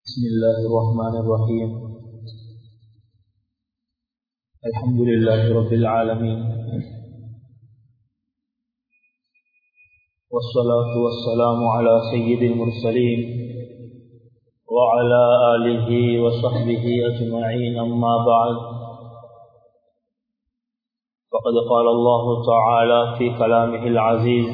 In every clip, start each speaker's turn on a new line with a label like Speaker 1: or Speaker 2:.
Speaker 1: بسم الله الرحمن الرحيم الحمد لله رب العالمين والصلاة والسلام على سيد المرسلين وعلى آله وصحبه أجمعين أما بعد فقد قال الله تعالى في كلامه العزيز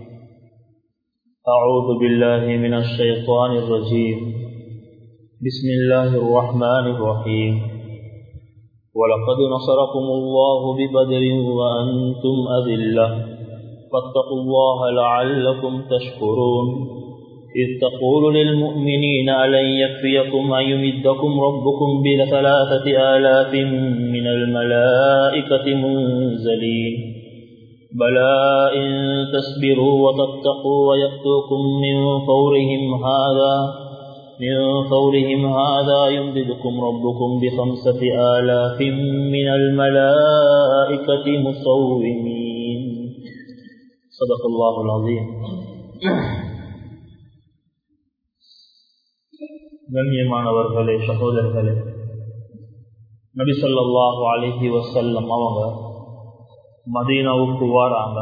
Speaker 1: أعوذ بالله من الشيطان الرجيم بسم الله الرحمن الرحيم ولقد نصركم الله ببدر وأنتم أذلة فاتقوا الله لعلكم تشكرون إذ تقول للمؤمنين ألن يكفيكم أن يمدكم ربكم بثلاثة آلاف من الملائكة منزلين بلى إن تصبروا وتتقوا ويأتوكم من فورهم هذا من فورهم هذا يمددكم ربكم بخمسة آلاف من الملائكة مصومين صدق الله العظيم கண்ணியமானவர்களே சகோதரர்களே நபி சொல்லாஹு அலிஹி வசல்லம் அவங்க மதீனாவுக்கு வாராங்க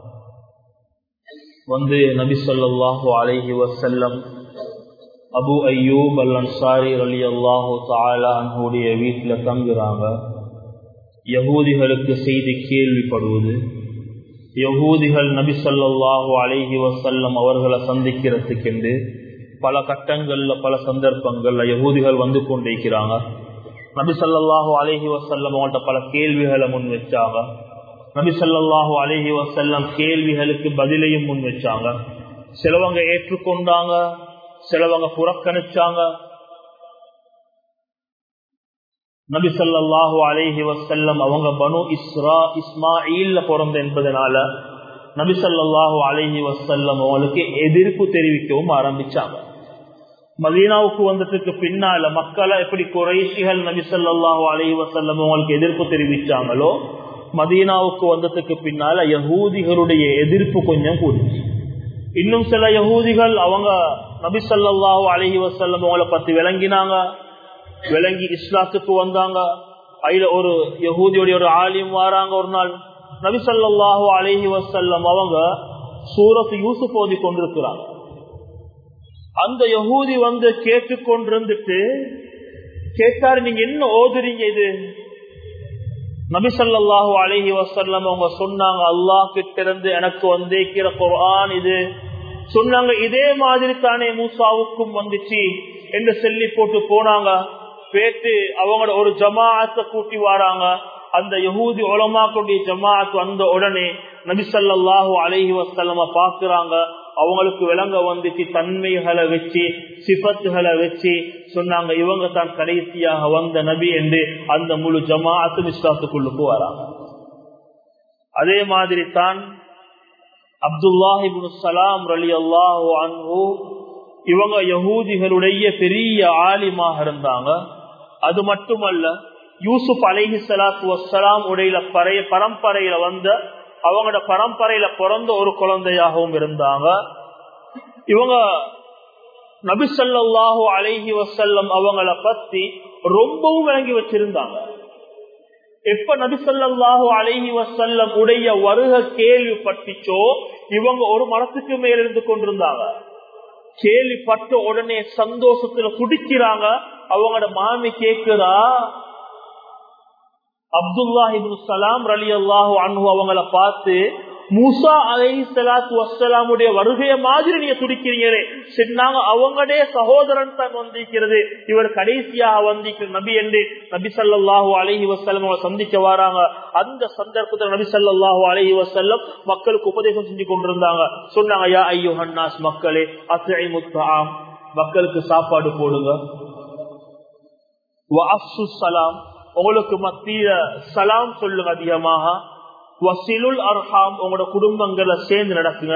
Speaker 1: வந்து நபி சொல்லாஹு அலிஹி வசல்லம் அபு ஐயூப் அல் அன்சாரி அலி அல்லாஹு தாலானுடைய வீட்டில் தங்குறாங்க யகூதிகளுக்கு செய்தி கேள்விப்படுவது யகூதிகள் நபி சொல்லாஹு அலிஹி வசல்லம் அவர்களை சந்திக்கிறதுக்கென்று பல கட்டங்கள்ல பல சந்தர்ப்பங்கள்ல யகூதிகள் வந்து கொண்டிருக்கிறாங்க நபி சொல்லாஹு அலிஹி வசல்லம் அவங்கள்ட்ட பல கேள்விகளை முன் வச்சாங்க நபி சொல்லாஹு அலிஹி வசல்லம் கேள்விகளுக்கு பதிலையும் முன் வச்சாங்க சிலவங்க ஏற்றுக்கொண்டாங்க சிலவங்க புறக்கணிச்சாங்க நபி சொல்லாஹு அலேஹி வசல்லம் அவங்க பனு இஸ்ரா இஸ்மாயில் பிறந்த என்பதனால நபி சொல்லாஹு அலேஹி வசல்லம் அவங்களுக்கு எதிர்ப்பு தெரிவிக்கவும் ஆரம்பிச்சாங்க மதீனாவுக்கு வந்ததுக்கு பின்னால மக்களை எப்படி குறைசிகள் நபி சொல்லாஹு அலேஹி வசல்லம் அவங்களுக்கு எதிர்ப்பு தெரிவிச்சாங்களோ மதீனாவுக்கு வந்ததுக்கு பின்னால யகூதிகளுடைய எதிர்ப்பு கொஞ்சம் கூடுச்சு இன்னும் சில யகூதிகள் அவங்க நபி சொல்லாஹு அலஹி வசல்லம் அவங்கள பத்தி விளங்கினாங்க விளங்கி இஸ்லாத்துக்கு வந்தாங்க அதுல ஒரு யகூதியோடைய ஒரு ஆலிம் வாராங்க ஒரு நாள் நபி சொல்லாஹு அலஹி வசல்லம் அவங்க சூரத் யூசுப் ஓதி கொண்டிருக்கிறாங்க அந்த யகூதி வந்து கேட்டு கொண்டிருந்துட்டு கேட்டாரு நீங்க என்ன ஓதுறீங்க இது நபிசல்லாஹு அலஹி வசல்லம் அவங்க சொன்னாங்க அல்லாஹ் கிட்ட இருந்து எனக்கு வந்திருக்கிற குரான் இது சொன்னாங்க இதே மாதிரி தானே மூசாவுக்கும் வந்துச்சு என்று சொல்லி போட்டு போனாங்க பேட்டு அவங்களோட ஒரு ஜமாஅத்தை கூட்டி வராங்க அந்த யகூதி உலமாக்களுடைய ஜமாஅத் வந்த உடனே நபிசல்லாஹு அலஹி வசல்லம பாக்குறாங்க அவங்களுக்கு விளங்க வந்துச்சு தன்மைகளை வச்சு சிபத்துகளை வச்சு சொன்னாங்க இவங்க தான் கடைசியாக வந்த நபி என்று அந்த முழு ஜமாஅத்து விஸ்வாசத்துக்குள்ளுக்கு வராங்க அதே மாதிரி தான் அப்துல்லாஹிபுன் சலாம் ரலி அல்லாஹு அன்பு இவங்க யகூதிகளுடைய பெரிய ஆலிமாக இருந்தாங்க அது மட்டுமல்ல யூசுப் அலைஹி சலாத்து வசலாம் உடைய பறைய பரம்பரையில வந்த அவங்களோட பரம்பரையில பிறந்த ஒரு குழந்தையாகவும் இருந்தாங்க இவங்க நபிசல்லாஹு அலைஹி வசல்லம் அவங்கள பத்தி ரொம்பவும் விளங்கி வச்சிருந்தாங்க எப்ப நபிசல்லாஹு அலைஹி வசல்லம் உடைய வருக கேள்விப்பட்டுச்சோ இவங்க ஒரு மரத்துக்கு மேல இருந்து கொண்டிருந்தாங்க கேள்விப்பட்ட உடனே சந்தோஷத்துல குடிக்கிறாங்க அவங்களோட மாமி கேக்குறா அப்துல்லாஹிபு சலாம் ரலி அல்லாஹு அன்பு அவங்களை பார்த்து மூசா அலை சலாத்து வசலாமுடைய வருகைய மாதிரி நீங்க துடிக்கிறீங்களே சொன்னாங்க அவங்களுடைய சகோதரன் தான் வந்திருக்கிறது இவர் கடைசியாக வந்திருக்கிற நபி என்று நபி சல்லாஹூ அலஹி வசல்லம் சந்திக்க வராங்க அந்த சந்தர்ப்பத்தில் நபி சல்லாஹூ அலஹி வசல்லம் மக்களுக்கு உபதேசம் செஞ்சு கொண்டிருந்தாங்க சொன்னாங்க யா ஐயோ ஹன்னாஸ் மக்களே அசை முத்தாம் மக்களுக்கு சாப்பாடு போடுங்க சலாம் உங்களுக்கு மத்திய சலாம் சொல்லுங்க அதிகமாக வசிலுல் அர்ஹாம் உங்களோட குடும்பங்களை சேர்ந்து நடக்குங்க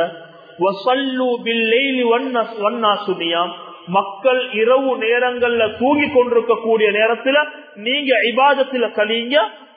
Speaker 1: மக்கள் இரவு நேரங்கள்ல தூங்கி கொண்டிருக்கக்கூடிய நேரத்துல நீங்க இபாதத்துல கலிங்க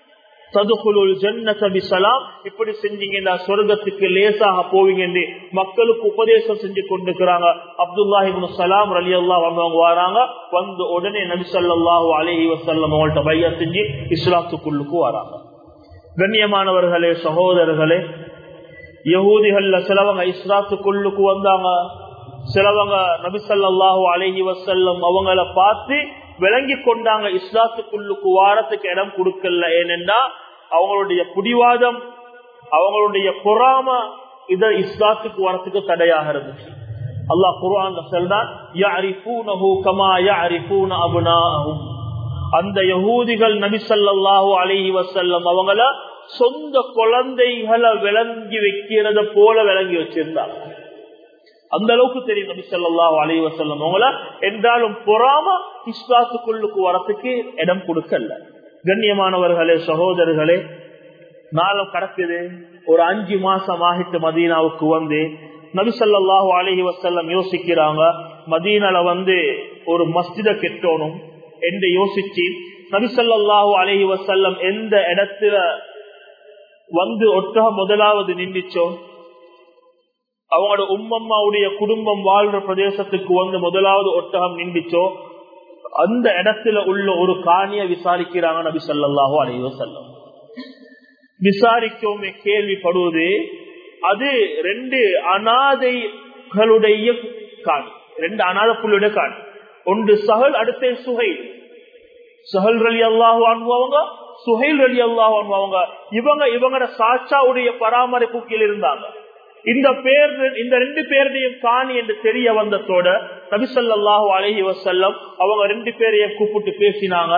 Speaker 1: ததுகுலுல் ஜன்னத பிசலாம் இப்படி செஞ்சீங்கன்னா சொர்க்கத்துக்கு லேசாக போவீங்க என்று மக்களுக்கு உபதேசம் செஞ்சு கொண்டிருக்கிறாங்க அப்துல்லாஹிபின் சலாம் அலி அல்லா வந்தவங்க வராங்க வந்து உடனே நபி ஸல்லல்லாஹு அலைஹி வஸல்லம் அவங்கள்ட்ட பையா செஞ்சு இஸ்லாத்துக்குள்ளுக்கு வராங்க கண்ணியமானவர்களே சகோதரர்களே யகூதிகள்ல சிலவங்க இஸ்லாத்துக்குள்ளுக்கு வந்தாங்க சிலவங்க நபிசல்லாஹு அலஹி வசல்லம் அவங்கள பார்த்து விளங்கி கொண்டாங்க இஸ்லாத்துக்குள்ளுக்கு வாரத்துக்கு இடம் கொடுக்கல ஏனென்றா அவங்களுடைய புடிவாதம் அவங்களுடைய பொறாம இத இஸ்லாத்துக்கு வரத்துக்கு தடையாக இருந்துச்சு அல்லாஹ் குர்ஆன் சொல்றான் யஅரிஃபூனஹு கமா யஅரிஃபூன அப்னாஅஹும் அந்த யகூதிகள் நபி ஸல்லல்லாஹு அலைஹி வஸல்லம் அவங்கள சொந்த குழந்தைகளை விளங்கி வைக்கிறத போல விளங்கி வச்சிருந்தாங்க அந்த அளவுக்கு தெரியும் நபி ஸல்லல்லாஹு அலைஹி வஸல்லம் அவங்கள என்றாலும் பொறாம இஸ்லாத்துக்குள்ளுக்கு வரத்துக்கு இடம் கொடுக்கல கண்ணியமானவர்களே சகோதரர்களே நாளும் கடக்குது ஒரு அஞ்சு மாசம் ஆகிட்டு மதீனாவுக்கு வந்து நபிசல்லாஹு அலஹி வசல்லம் யோசிக்கிறாங்க மதீனால வந்து ஒரு மஸ்ஜித கெட்டோனும் என்று யோசிச்சு நபிசல்லாஹு அலஹி வசல்லம் எந்த இடத்துல வந்து ஒட்டக முதலாவது நின்றுச்சோ அவங்களோட உம்மம்மாவுடைய குடும்பம் வாழ்ற பிரதேசத்துக்கு வந்து முதலாவது ஒட்டகம் நின்றுச்சோ அந்த இடத்துல உள்ள ஒரு காணிய விசாரிக்கிறாங்க நபி சொல்லாஹு அலஹி வசல்லம் விசாரிக்கவுமே கேள்விப்படுவது அது ரெண்டு அனாதைகளுடைய காணி ரெண்டு அனாத புள்ளுடைய காணி ஒன்று சஹல் அடுத்த சுகை சஹல் ரலி அல்லாஹு அனுபவங்க சுஹைல் ரலி அல்லாஹு அனுபவங்க இவங்க இவங்களோட சாட்சாவுடைய பராமரிப்பு கீழ் இருந்தாங்க இந்த பேர் இந்த ரெண்டு பேருடையும் காணி என்று தெரிய வந்ததோட நபிசல்லாஹு அலஹி வசல்லம் அவங்க ரெண்டு பேரையும் கூப்பிட்டு பேசினாங்க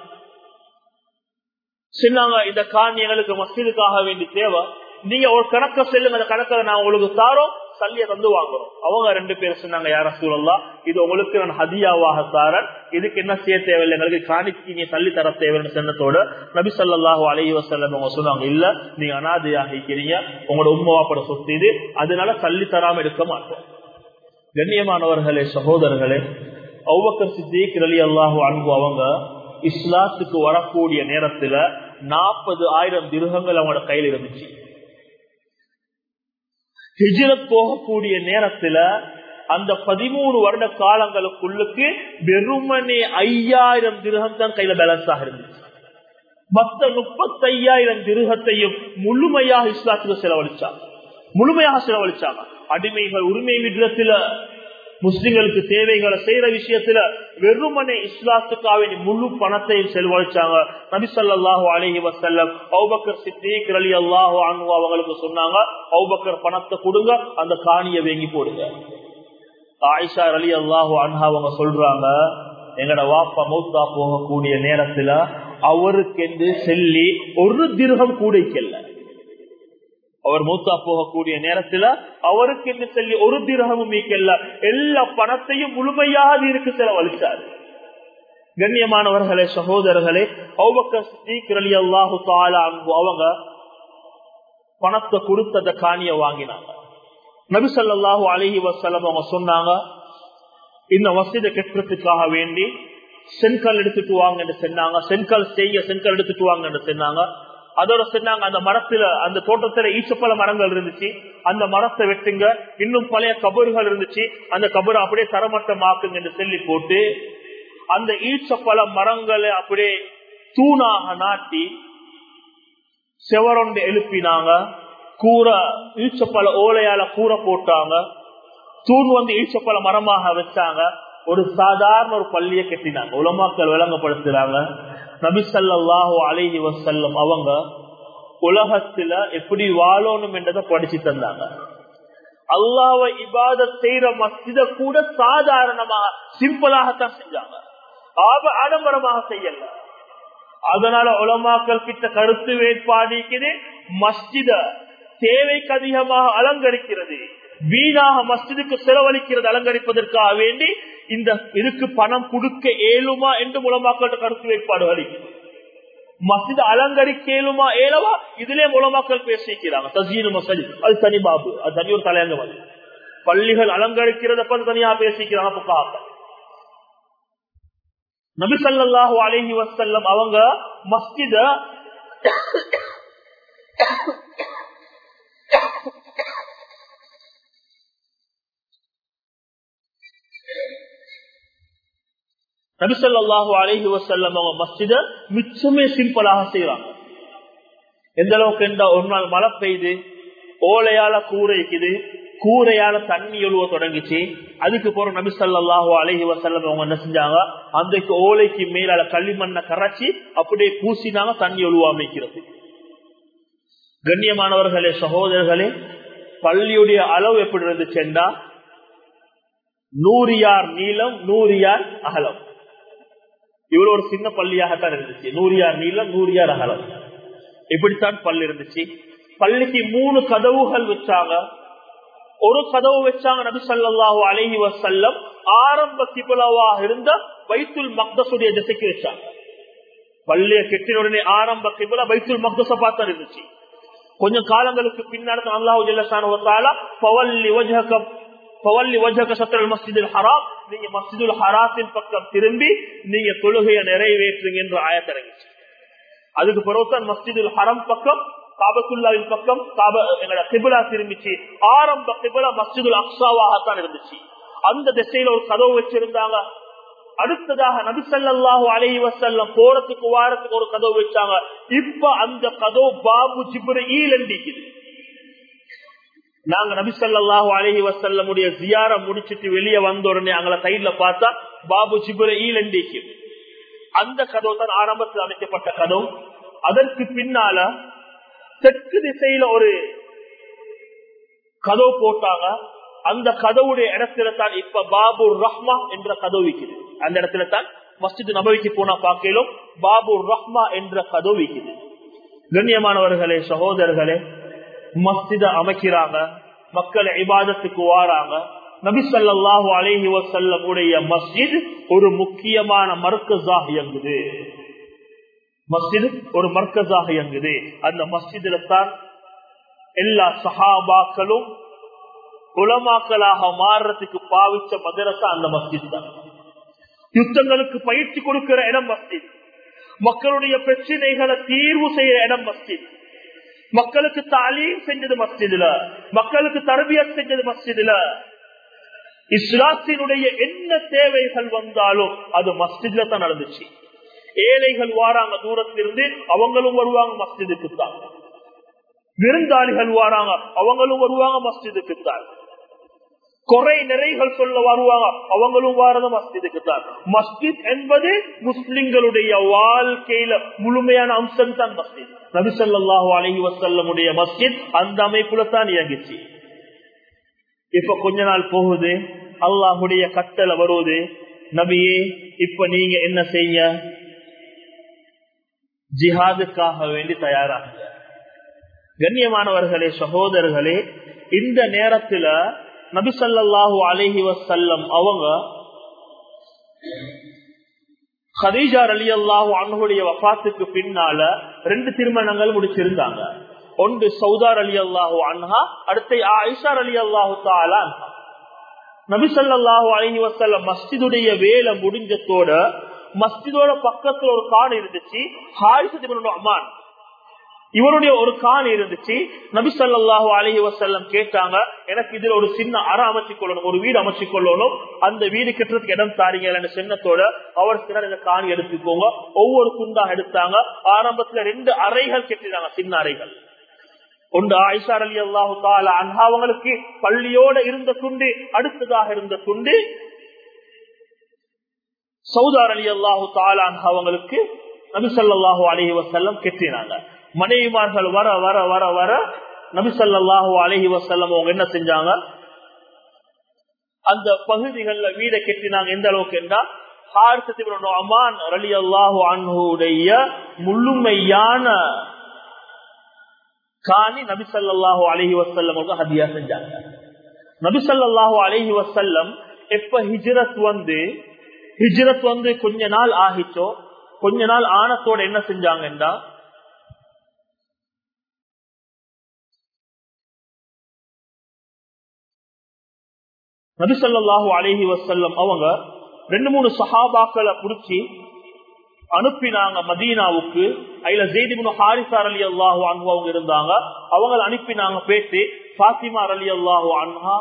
Speaker 1: சொன்னாங்க இந்த காணி எங்களுக்கு மசிதுக்காக வேண்டி தேவை நீங்க ஒரு கணக்க செல்லுங்க அந்த கணக்கை நான் உங்களுக்கு தாரோம் சல்லிய தந்து வாங்குறோம் அவங்க ரெண்டு பேரும் சொன்னாங்க யார சூழல்லா இது உங்களுக்கு நான் ஹதியாவாக தாரன் இதுக்கு என்ன செய்ய தேவையில்லை எங்களுக்கு காணிக்கு நீ தள்ளி தர தேவைன்னு சொன்னதோட நபி சொல்லாஹு அலஹி வசல்லம் அவங்க சொன்னாங்க இல்ல நீங்க அனாதையாக இருக்கிறீங்க உங்களோட உண்மவாப்பட சொத்து இது அதனால தள்ளி தராம எடுக்க மாட்டோம் கண்ணியமானவர்களே சகோதரர்களே அவ்வக்கர் சித்திக் அலி அல்லாஹு அன்பு அவங்க இஸ்லாத்துக்கு வரக்கூடிய நேரத்துல நாற்பது ஆயிரம் திருகங்கள் அவங்களோட கையில் இருந்துச்சு ஹிஜ்ரத் போகக்கூடிய நேரத்துல அந்த பதிமூணு வருட காலங்களுக்குள்ளுக்கு வெறுமனே ஐயாயிரம் திருகம் தான் கையில பேலன்ஸ் ஆக இருந்துச்சு மத்த முப்பத்தி ஐயாயிரம் திருகத்தையும் முழுமையாக இஸ்லாத்துக்கு செலவழிச்சாங்க முழுமையாக செலவழிச்சாங்க அடிமைகள் உரிமை விடத்துல முஸ்லிம்களுக்கு தேவைகளை செய்யற விஷயத்துல வெறுமனே இஸ்லாத்துக்காக முழு பணத்தையும் செலவழிச்சாங்க நபிசல்லாஹு அலஹி வசல்லம் அவுபக்கர் சித்திக் அலி அல்லாஹு அனு அவங்களுக்கு சொன்னாங்க அவுபக்கர் பணத்தை கொடுங்க அந்த காணியை வேங்கி போடுங்க ஆயிஷா அலி அல்லாஹு அன்ஹா அவங்க சொல்றாங்க எங்கட வாப்பா மௌத்தா போகக்கூடிய நேரத்துல அவருக்கு செல்லி ஒரு திருகம் கூடைக்கல்ல அவர் மூத்தா போகக்கூடிய நேரத்துல அவருக்கு என்று சொல்லி ஒரு திரகமும் மீக்கல்ல எல்லா பணத்தையும் முழுமையாக இருக்கு செலவழிச்சார் கண்ணியமானவர்களே சகோதரர்களே அலி அல்லாஹு அவங்க பணத்தை கொடுத்த காணிய வாங்கினாங்க நபிசல்லாஹு அலஹி வசலம் அவங்க சொன்னாங்க இந்த வசதி கெட்டுறதுக்காக வேண்டி செங்கல் எடுத்துட்டு வாங்க என்று சொன்னாங்க செங்கல் செய்ய செங்கல் எடுத்துட்டு வாங்க என்று சொன்னாங்க அதோட சொன்னாங்க அந்த மரத்துல அந்த தோட்டத்துல ஈச்சப்பழ மரங்கள் இருந்துச்சு அந்த மரத்தை வெட்டுங்க இன்னும் பழைய கபறுகள் இருந்துச்சு அந்த கபரை அப்படியே தரமட்டமாக்குங்க என்று சொல்லி போட்டு அந்த ஈச்சப்பழ மரங்களை அப்படியே தூணாக நாட்டி செவரொண்டு எழுப்பினாங்க கூரை ஈச்சப்பழ ஓலையால கூரை போட்டாங்க தூண் வந்து ஈச்சப்பழ மரமாக வச்சாங்க ஒரு சாதாரண ஒரு பள்ளிய கட்டினாங்க உலமாக்கள் விளங்கப்படுத்துறாங்க நபிசல்லாஹு அலைஹி வசல்லம் அவங்க உலகத்துல எப்படி வாழணும் என்றதை படிச்சு தந்தாங்க அல்லாவை இபாத செய்யற மஸ்ஜித கூட சாதாரணமாக சிம்பிளாகத்தான் செஞ்சாங்க ஆப ஆடம்பரமாக செய்யல அதனால உலமாக்கள் கிட்ட கருத்து வேட்பாடிக்குது மஸ்ஜித தேவைக்கு அதிகமாக அலங்கரிக்கிறது வீணாக மஸ்ஜிதுக்கு செலவழிக்கிறது அலங்கரிப்பதற்காக வேண்டி இந்த இதுக்கு பணம் கொடுக்க ஏழுமா என்று மூலமாக்கள் கருத்து வேட்பாடுகள் மசித அலங்கரிக்க ஏழுமா ஏலவா இதிலே மூலமாக்கள் பேசிக்கிறாங்க தசீனு மசதி அது தனி பாபு அது தனி ஒரு தலையங்கம் அது பள்ளிகள் அலங்கரிக்கிறத பத்தி தனியா பேசிக்கிறாங்க புக்காக்கள் நபிசல்லாஹு அலஹி வசல்லம் அவங்க மஸ்ஜித நபிசல்லாஹு அலஹி வசல்லம் அவங்க மஸ்ஜித மிச்சமே சிம்பிளாக செய்யறாங்க எந்த அளவுக்கு எந்த ஒரு நாள் மழை பெய்யுது ஓலையால கூரை இருக்குது கூரையால தண்ணி எழுவ தொடங்கிச்சு அதுக்கு போற நபி சல்லாஹு அலஹி வசல்லம் அவங்க என்ன செஞ்சாங்க அந்த ஓலைக்கு மேலால களிமண்ணை கரைச்சி அப்படியே பூசினாங்க தண்ணி எழுவ அமைக்கிறது கண்ணியமானவர்களே சகோதரர்களே பள்ளியுடைய அளவு எப்படி இருந்துச்சுண்டா நூறியார் நீளம் நூறியார் அகலம் இவ்வளவு ஒரு சின்ன பள்ளியாகத்தான் இருந்துச்சு நூறியார் நீளம் நூறியார் அகலம் இப்படித்தான் பள்ளி இருந்துச்சு பள்ளிக்கு மூணு கதவுகள் வச்சாங்க ஒரு கதவு வச்சாங்க நபி சல்லாஹு அலஹி வசல்லம் ஆரம்ப கிபிலவாக இருந்த வைத்துல் மக்தசுடைய திசைக்கு வச்சாங்க பள்ளிய கெட்டின உடனே ஆரம்ப கிபிலா வைத்துல் மக்தச பார்த்தா இருந்துச்சு கொஞ்சம் காலங்களுக்கு பின்னாடி அல்லாஹு ஜல்லசான பவல்லி வஜகம் பவல்லி வஜக சத்திரல் மஸ்ஜிதுல் ஹராம் நீங்க மஸ்ஜிதுல் ஹராத்தின் பக்கம் திரும்பி நீங்க தொழுகையை நிறைவேற்றுங்க என்று ஆயத்திறங்கிச்சு அதுக்கு பிறகுதான் மஸ்ஜிதுல் ஹரம் பக்கம் காபத்துல்லாவின் பக்கம் காப எங்களோட கிபிலா திரும்பிச்சு ஆரம்ப கிபிலா மஸ்ஜிதுல் அக்ஸாவாகத்தான் இருந்துச்சு அந்த திசையில ஒரு கதவு வச்சிருந்தாங்க அடுத்ததாக நபிசல்லாஹு அலஹி வசல்லம் போறதுக்கு வாரத்துக்கு ஒரு கதவு வச்சாங்க இப்ப அந்த கதவு பாபு ஜிப்ரீல் எண்டிக்குது நாங்க நபிசல்லாஹு அலஹி வசல்லமுடைய ஜியார முடிச்சிட்டு வெளியே வந்த உடனே அங்களை சைட்ல பார்த்தா பாபு ஜிப்ரீல் எண்டிக்கு அந்த கதவு தான் ஆரம்பத்தில் அமைக்கப்பட்ட கதவு அதற்கு பின்னால தெற்கு திசையில ஒரு கதவு போட்டாங்க அந்த கதவுடைய இடத்துல தான் இப்ப பாபு ரஹ்மா என்ற கதவு விக்குது அந்த இடத்துல தான் மஸ்ஜித் நபவிக்கு போனா பார்க்கலும் பாபு ரஹ்மா என்ற கதவு விக்குது கண்ணியமானவர்களே சகோதரர்களே மஸ்ஜித அமைக்கிறாங்க மக்கள் இபாதத்துக்கு வாராங்க நபி சல்லாஹூ அலஹி வசல்லம் உடைய மஸ்ஜித் ஒரு முக்கியமான மர்க்கஸாக இயங்குது மஸ்ஜித் ஒரு மர்க்கஸாக இயங்குது அந்த மஸ்ஜிதுல தான் எல்லா சஹாபாக்களும் உலமாக்களாக மாறுறதுக்கு பாவிச்ச மதரசா அந்த மஸ்ஜித் தான் யுத்தங்களுக்கு பயிற்சி கொடுக்கிற இடம் மஸ்ஜித் மக்களுடைய பிரச்சனைகளை தீர்வு செய்யற இடம் மஸ்ஜித் மக்களுக்கு தாலீம் செஞ்சது மஸ்ஜிதுல மக்களுக்கு தரபியத் செஞ்சது மஸ்ஜிதுல இஸ்லாத்தினுடைய என்ன தேவைகள் வந்தாலும் அது மஸ்ஜித்ல தான் நடந்துச்சு ஏழைகள் வாராங்க தூரத்திலிருந்து அவங்களும் வருவாங்க மஸ்ஜிதுக்கு தான் விருந்தாளிகள் வாராங்க அவங்களும் வருவாங்க மஸ்ஜிதுக்கு தான் குறை நிறைகள் சொல்ல வருவாங்க அவங்களும் வாரது மஸ்ஜிதுக்கு தான் மஸ்ஜித் என்பது முஸ்லிம்களுடைய வாழ்க்கையில முழுமையான அம்சம் தான் மஸ்ஜித் நபிசல்லாஹு அலஹி வசல்லமுடைய மஸ்ஜித் அந்த அமைப்புல தான் இயங்குச்சு இப்ப கொஞ்ச நாள் போகுது அல்லாஹுடைய கட்டளை வருவது நபியே இப்ப நீங்க என்ன செய்ய ஜிஹாதுக்காக வேண்டி தயாராக கண்ணியமானவர்களே சகோதரர்களே இந்த நேரத்துல நபிசல்லாஹு அலஹி வசல்லம் அவங்க ஹதீஜா அலி அல்லாஹு அன்னுடைய வபாத்துக்கு பின்னால ரெண்டு திருமணங்கள் முடிச்சிருந்தாங்க ஒன்று சௌதார் அலி அல்லாஹு அன்ஹா அடுத்த ஆயிஷார் அலி அல்லாஹு தாலா நபிசல்லாஹு அலஹி வசல்லம் மஸ்ஜிதுடைய வேலை முடிஞ்சதோட மஸ்ஜிதோட பக்கத்துல ஒரு கான் இருந்துச்சு ஹாரிசத்து அம்மான் இவருடைய ஒரு கான் இருந்துச்சு நபி சல்லாஹூ அலஹி வசல்லம் கேட்டாங்க எனக்கு இதுல ஒரு சின்ன அற அமைச்சு கொள்ளணும் ஒரு வீடு அமைச்சு கொள்ளணும் அந்த வீடு கட்டுறதுக்கு இடம் தாரீங்க சின்னத்தோட அவர் சிலர் இந்த காணி எடுத்துக்கோங்க ஒவ்வொரு துண்டாக எடுத்தாங்க ஆரம்பத்துல ரெண்டு அறைகள் கட்டினாங்க சின்ன அறைகள் ஒன்று ஆயிஷார் அலி அல்லாஹு தாலா அவங்களுக்கு பள்ளியோட இருந்த துண்டு அடுத்ததாக இருந்த துண்டு சவுதார் அலி அல்லாஹு தாலா அவங்களுக்கு நபிசல்லாஹூ அலஹி வசல்லம் கெட்டினாங்க மனைவிமார்கள் வர வர வர வர நபிசல்லாஹூ அலஹி வசல்லம் அவங்க என்ன செஞ்சாங்க அந்த பகுதிகள்ல வீடை கெட்டினாங்க எந்த அளவுக்கு என்றால் அமான் அலி அல்லாஹு அன்ஹுடைய முழுமையான காணி நபிசல்லாஹூ அலஹி வசல்லம் ஹதியா செஞ்சாங்க நபிசல்லாஹூ அலஹி வசல்லம் எப்ப ஹிஜ்ரத் வந்து ஹிஜ்ரத் வந்து கொஞ்ச நாள் ஆகிச்சோ கொஞ்ச நாள் ஆனத்தோட என்ன செஞ்சாங்கன்னா நபிசல்லாஹு அலஹி வசல்லம் அவங்க ரெண்டு மூணு சஹாபாக்களை புடிச்சு அனுப்பினாங்க மதீனாவுக்கு அதுல ஜெய்திபுன் ஹாரிசார் அலி அல்லாஹு அன்பு அவங்க இருந்தாங்க அவங்க அனுப்பினாங்க பேட்டு பாத்திமா அலி அல்லாஹு அன்ஹா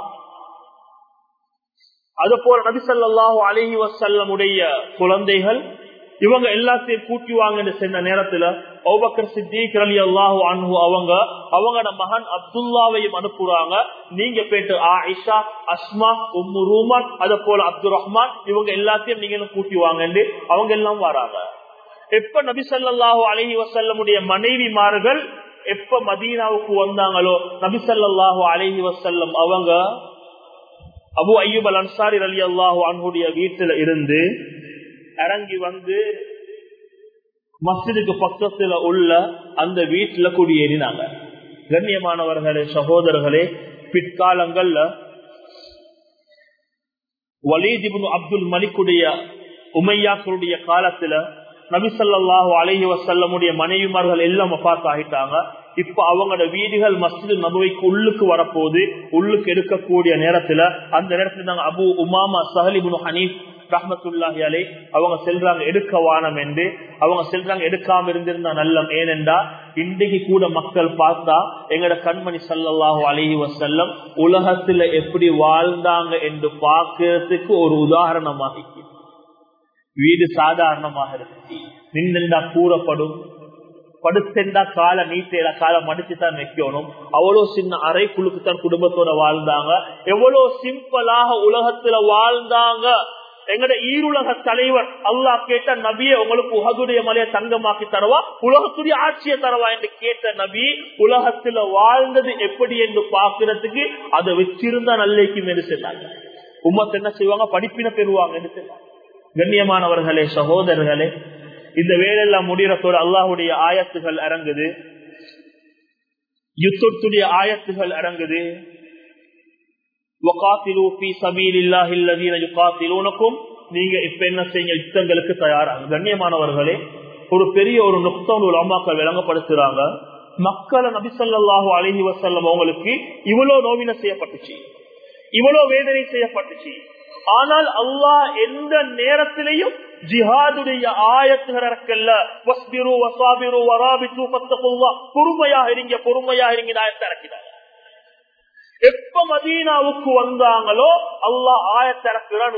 Speaker 1: அது போல நபிசல்லாஹு அலஹி வசல்லமுடைய குழந்தைகள் இவங்க எல்லாத்தையும் கூட்டி வாங்கன்னு சென்ற நேரத்துல அவுபக்கர் சித்திக் அலி அல்லாஹு அன்ஹு அவங்க அவங்களோட மகன் அப்துல்லாவையும் அனுப்புறாங்க நீங்க போயிட்டு ஆயிஷா அஸ்மா உம்மு ரூமான் அத போல அப்துல் ரஹ்மான் இவங்க எல்லாத்தையும் நீங்க கூட்டி வாங்கன்னு அவங்க எல்லாம் வராங்க எப்ப நபி சல்லாஹூ அலஹி வசல்லமுடைய மனைவிமார்கள் எப்ப மதீனாவுக்கு வந்தாங்களோ நபி சல்லாஹூ அலஹி வசல்லம் அவங்க அபு ஐயூப் அல் அன்சாரி அலி அல்லாஹு அன்ஹுடைய வீட்டுல இருந்து இறங்கி வந்து மஸ்ஜிதுக்கு பக்கத்துல உள்ள அந்த வீட்டுல குடியேறினாங்க கண்ணியமானவர்களே சகோதரர்களே பிற்காலங்கள்ல வலீதிபுன் அப்துல் மலிக்குடைய உமையாக்களுடைய காலத்துல நபிசல்லாஹு அலஹி வசல்லமுடைய மனைவிமார்கள் எல்லாம் பார்த்து ஆகிட்டாங்க இப்ப அவங்களோட வீடுகள் மஸ்ஜிது நபுவைக்கு உள்ளுக்கு வரப்போது உள்ளுக்கு எடுக்கக்கூடிய நேரத்துல அந்த நேரத்துல நாங்க அபு உமாமா சஹலிபுன் ஹனீப் ரஹமத்துல்லாஹி அலை அவங்க செல்றாங்க எடுக்க வானம் என்று அவங்க செல்றாங்க எடுக்காம இருந்திருந்தா நல்லம் ஏனென்றா இன்றைக்கு கூட மக்கள் பார்த்தா எங்கட கண்மணி சல்லாஹூ அலஹி வசல்லம் உலகத்துல எப்படி வாழ்ந்தாங்க என்று பார்க்கறதுக்கு ஒரு உதாரணமாக வீடு சாதாரணமாக இருந்துச்சு நின்றுண்டா கூறப்படும் படுத்தெண்டா காலை நீட்டேடா காலை மடிச்சுதான் வைக்கணும் அவ்வளவு சின்ன அறைக்குழுக்கு தான் குடும்பத்தோட வாழ்ந்தாங்க எவ்வளவு சிம்பிளாக உலகத்துல வாழ்ந்தாங்க எங்கட ஈருலக தலைவர் அல்லாஹ் கேட்ட நபியை உங்களுக்கு உகதுடைய மலையை தங்கமாக்கி தரவா உலகத்துடைய ஆட்சியை தரவா என்று கேட்ட நபி உலகத்துல வாழ்ந்தது எப்படி என்று பாக்குறதுக்கு அதை வச்சிருந்தா நல்லைக்கும் என்று சொன்னாங்க உம்மத்து என்ன செய்வாங்க படிப்பின பெறுவாங்க என்று சொன்னாங்க கண்ணியமானவர்களே சகோதரர்களே இந்த வேலையெல்லாம் முடிகிறத்தோடு அல்லாஹுடைய ஆயத்துகள் இறங்குது யுத்தத்துடைய ஆயத்துகள் இறங்குது நீங்க இப்ப என்ன செய்ய யுத்தங்களுக்கு தயாராக கண்ணியமானவர்களே ஒரு பெரிய ஒரு நுக்தம் அம்மாக்கள் விளங்கப்படுத்துறாங்க மக்களை நபிசல்லாஹு அலஹி வசல்லம் அவங்களுக்கு இவ்வளவு நோவின செய்யப்பட்டுச்சு இவ்வளவு வேதனை செய்யப்பட்டுச்சு ஆனால் அல்லாஹ் எந்த நேரத்திலையும் ஜிஹாதுடைய ஆயத்துகள்ல வஸ்பிரு வசாபிரு வராபித்து பத்தகுல்லா பொறுமையாக இருங்க பொறுமையாக இருங்க ஆயத்தை இறக்கினார் எப்ப மதீனாவுக்கு வந்தாங்களோ அல்லாஹ் ஆயத்திறக்கிறான்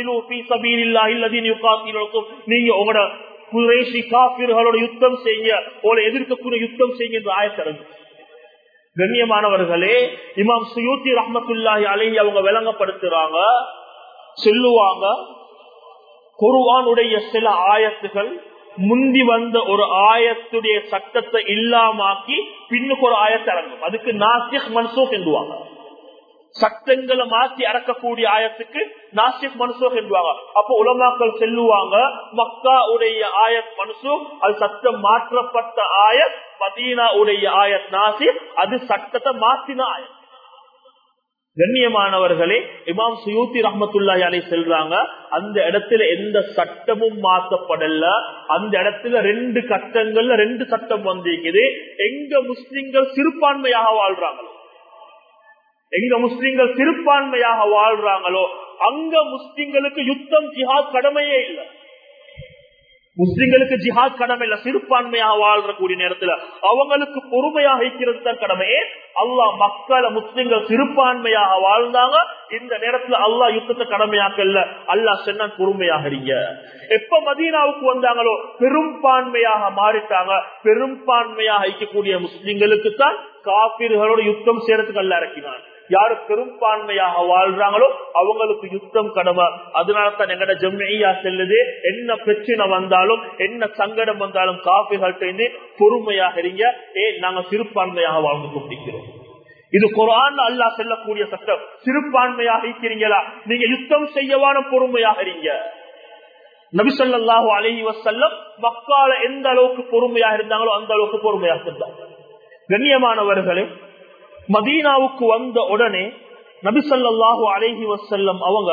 Speaker 1: நீங்க உங்களோட குறைசி காப்பீர்களோட யுத்தம் செய்ய உங்களை எதிர்க்கக்கூடிய யுத்தம் செய்ய என்று ஆயத்திறங்கு கண்ணியமானவர்களே இமாம் சுயூத்தி ரஹமத்துல்லாஹி அலைஹி அவங்க விளங்கப்படுத்துறாங்க சொல்லுவாங்க குருவானுடைய சில ஆயத்துகள் முந்தி வந்த ஒரு ஆயத்துடைய சட்டத்தை இல்லாமாக்கி பின்னுக்கு ஒரு ஆயத்தை இறங்கும் அதுக்கு நாசிக் மன்சூக் என்றுவாங்க சட்டங்களை மாற்றி அறக்கக்கூடிய ஆயத்துக்கு நாசிக் மன்சூக் என்றுவாங்க அப்போ உலமாக்கள் செல்லுவாங்க மக்கா உடைய ஆயத் மன்சூக் அது சட்டம் மாற்றப்பட்ட ஆயத் மதீனா உடைய ஆயத் நாசிக் அது சட்டத்தை மாற்றின ஆயத் கண்ணியமானவர்களே இமாம் சுயூத்தி ரஹமத்துல்லாஹி அலை செல்றாங்க அந்த இடத்துல எந்த சட்டமும் மாற்றப்படல அந்த இடத்துல ரெண்டு கட்டங்கள்ல ரெண்டு சட்டம் வந்திருக்குது எங்க முஸ்லிம்கள் சிறுபான்மையாக வாழ்றாங்களோ எங்க முஸ்லிம்கள் சிறுபான்மையாக வாழ்றாங்களோ அங்க முஸ்லிம்களுக்கு யுத்தம் ஜிஹாத் கடமையே இல்லை முஸ்லிம்களுக்கு ஜிஹாத் கடமை இல்ல சிறுபான்மையாக வாழ்ற கூடிய நேரத்துல அவங்களுக்கு பொறுமையாக இருக்கிறது தான் கடமையே அல்லாஹ் மக்களை முஸ்லிம்கள் சிறுபான்மையாக வாழ்ந்தாங்க இந்த நேரத்துல அல்லாஹ் யுத்தத்தை கடமையாக்கல்ல அல்லாஹ் சொன்ன பொறுமையாக இருங்க எப்ப மதீனாவுக்கு வந்தாங்களோ பெரும்பான்மையாக மாறிட்டாங்க பெரும்பான்மையாக இருக்கக்கூடிய முஸ்லிம்களுக்கு தான் காப்பீர்களோட யுத்தம் செய்யறதுக்கு அல்ல இறக்கினான் யாரு பெரும்பான்மையாக வாழ்றாங்களோ அவங்களுக்கு யுத்தம் கடமை அதனால தான் எங்கட ஜம்மையா செல்லுது என்ன பிரச்சனை வந்தாலும் என்ன சங்கடம் வந்தாலும் காப்பிகள்கிட்ட பொறுமையாக இருங்க ஏ நாங்க சிறுபான்மையாக வாழ்ந்து கொண்டிருக்கிறோம் இது குரான் அல்லா செல்லக்கூடிய சட்டம் சிறுபான்மையாக இருக்கிறீங்களா நீங்க யுத்தம் செய்யவான பொறுமையாக இருங்க நபிசல்லாஹு அலஹி வசல்லம் மக்கால எந்த அளவுக்கு பொறுமையாக இருந்தாங்களோ அந்த அளவுக்கு பொறுமையாக இருந்தாங்க கண்ணியமானவர்களே மதீனாவுக்கு வந்த உடனே நபிசல்லாஹு அலஹி வசல்லம் அவங்க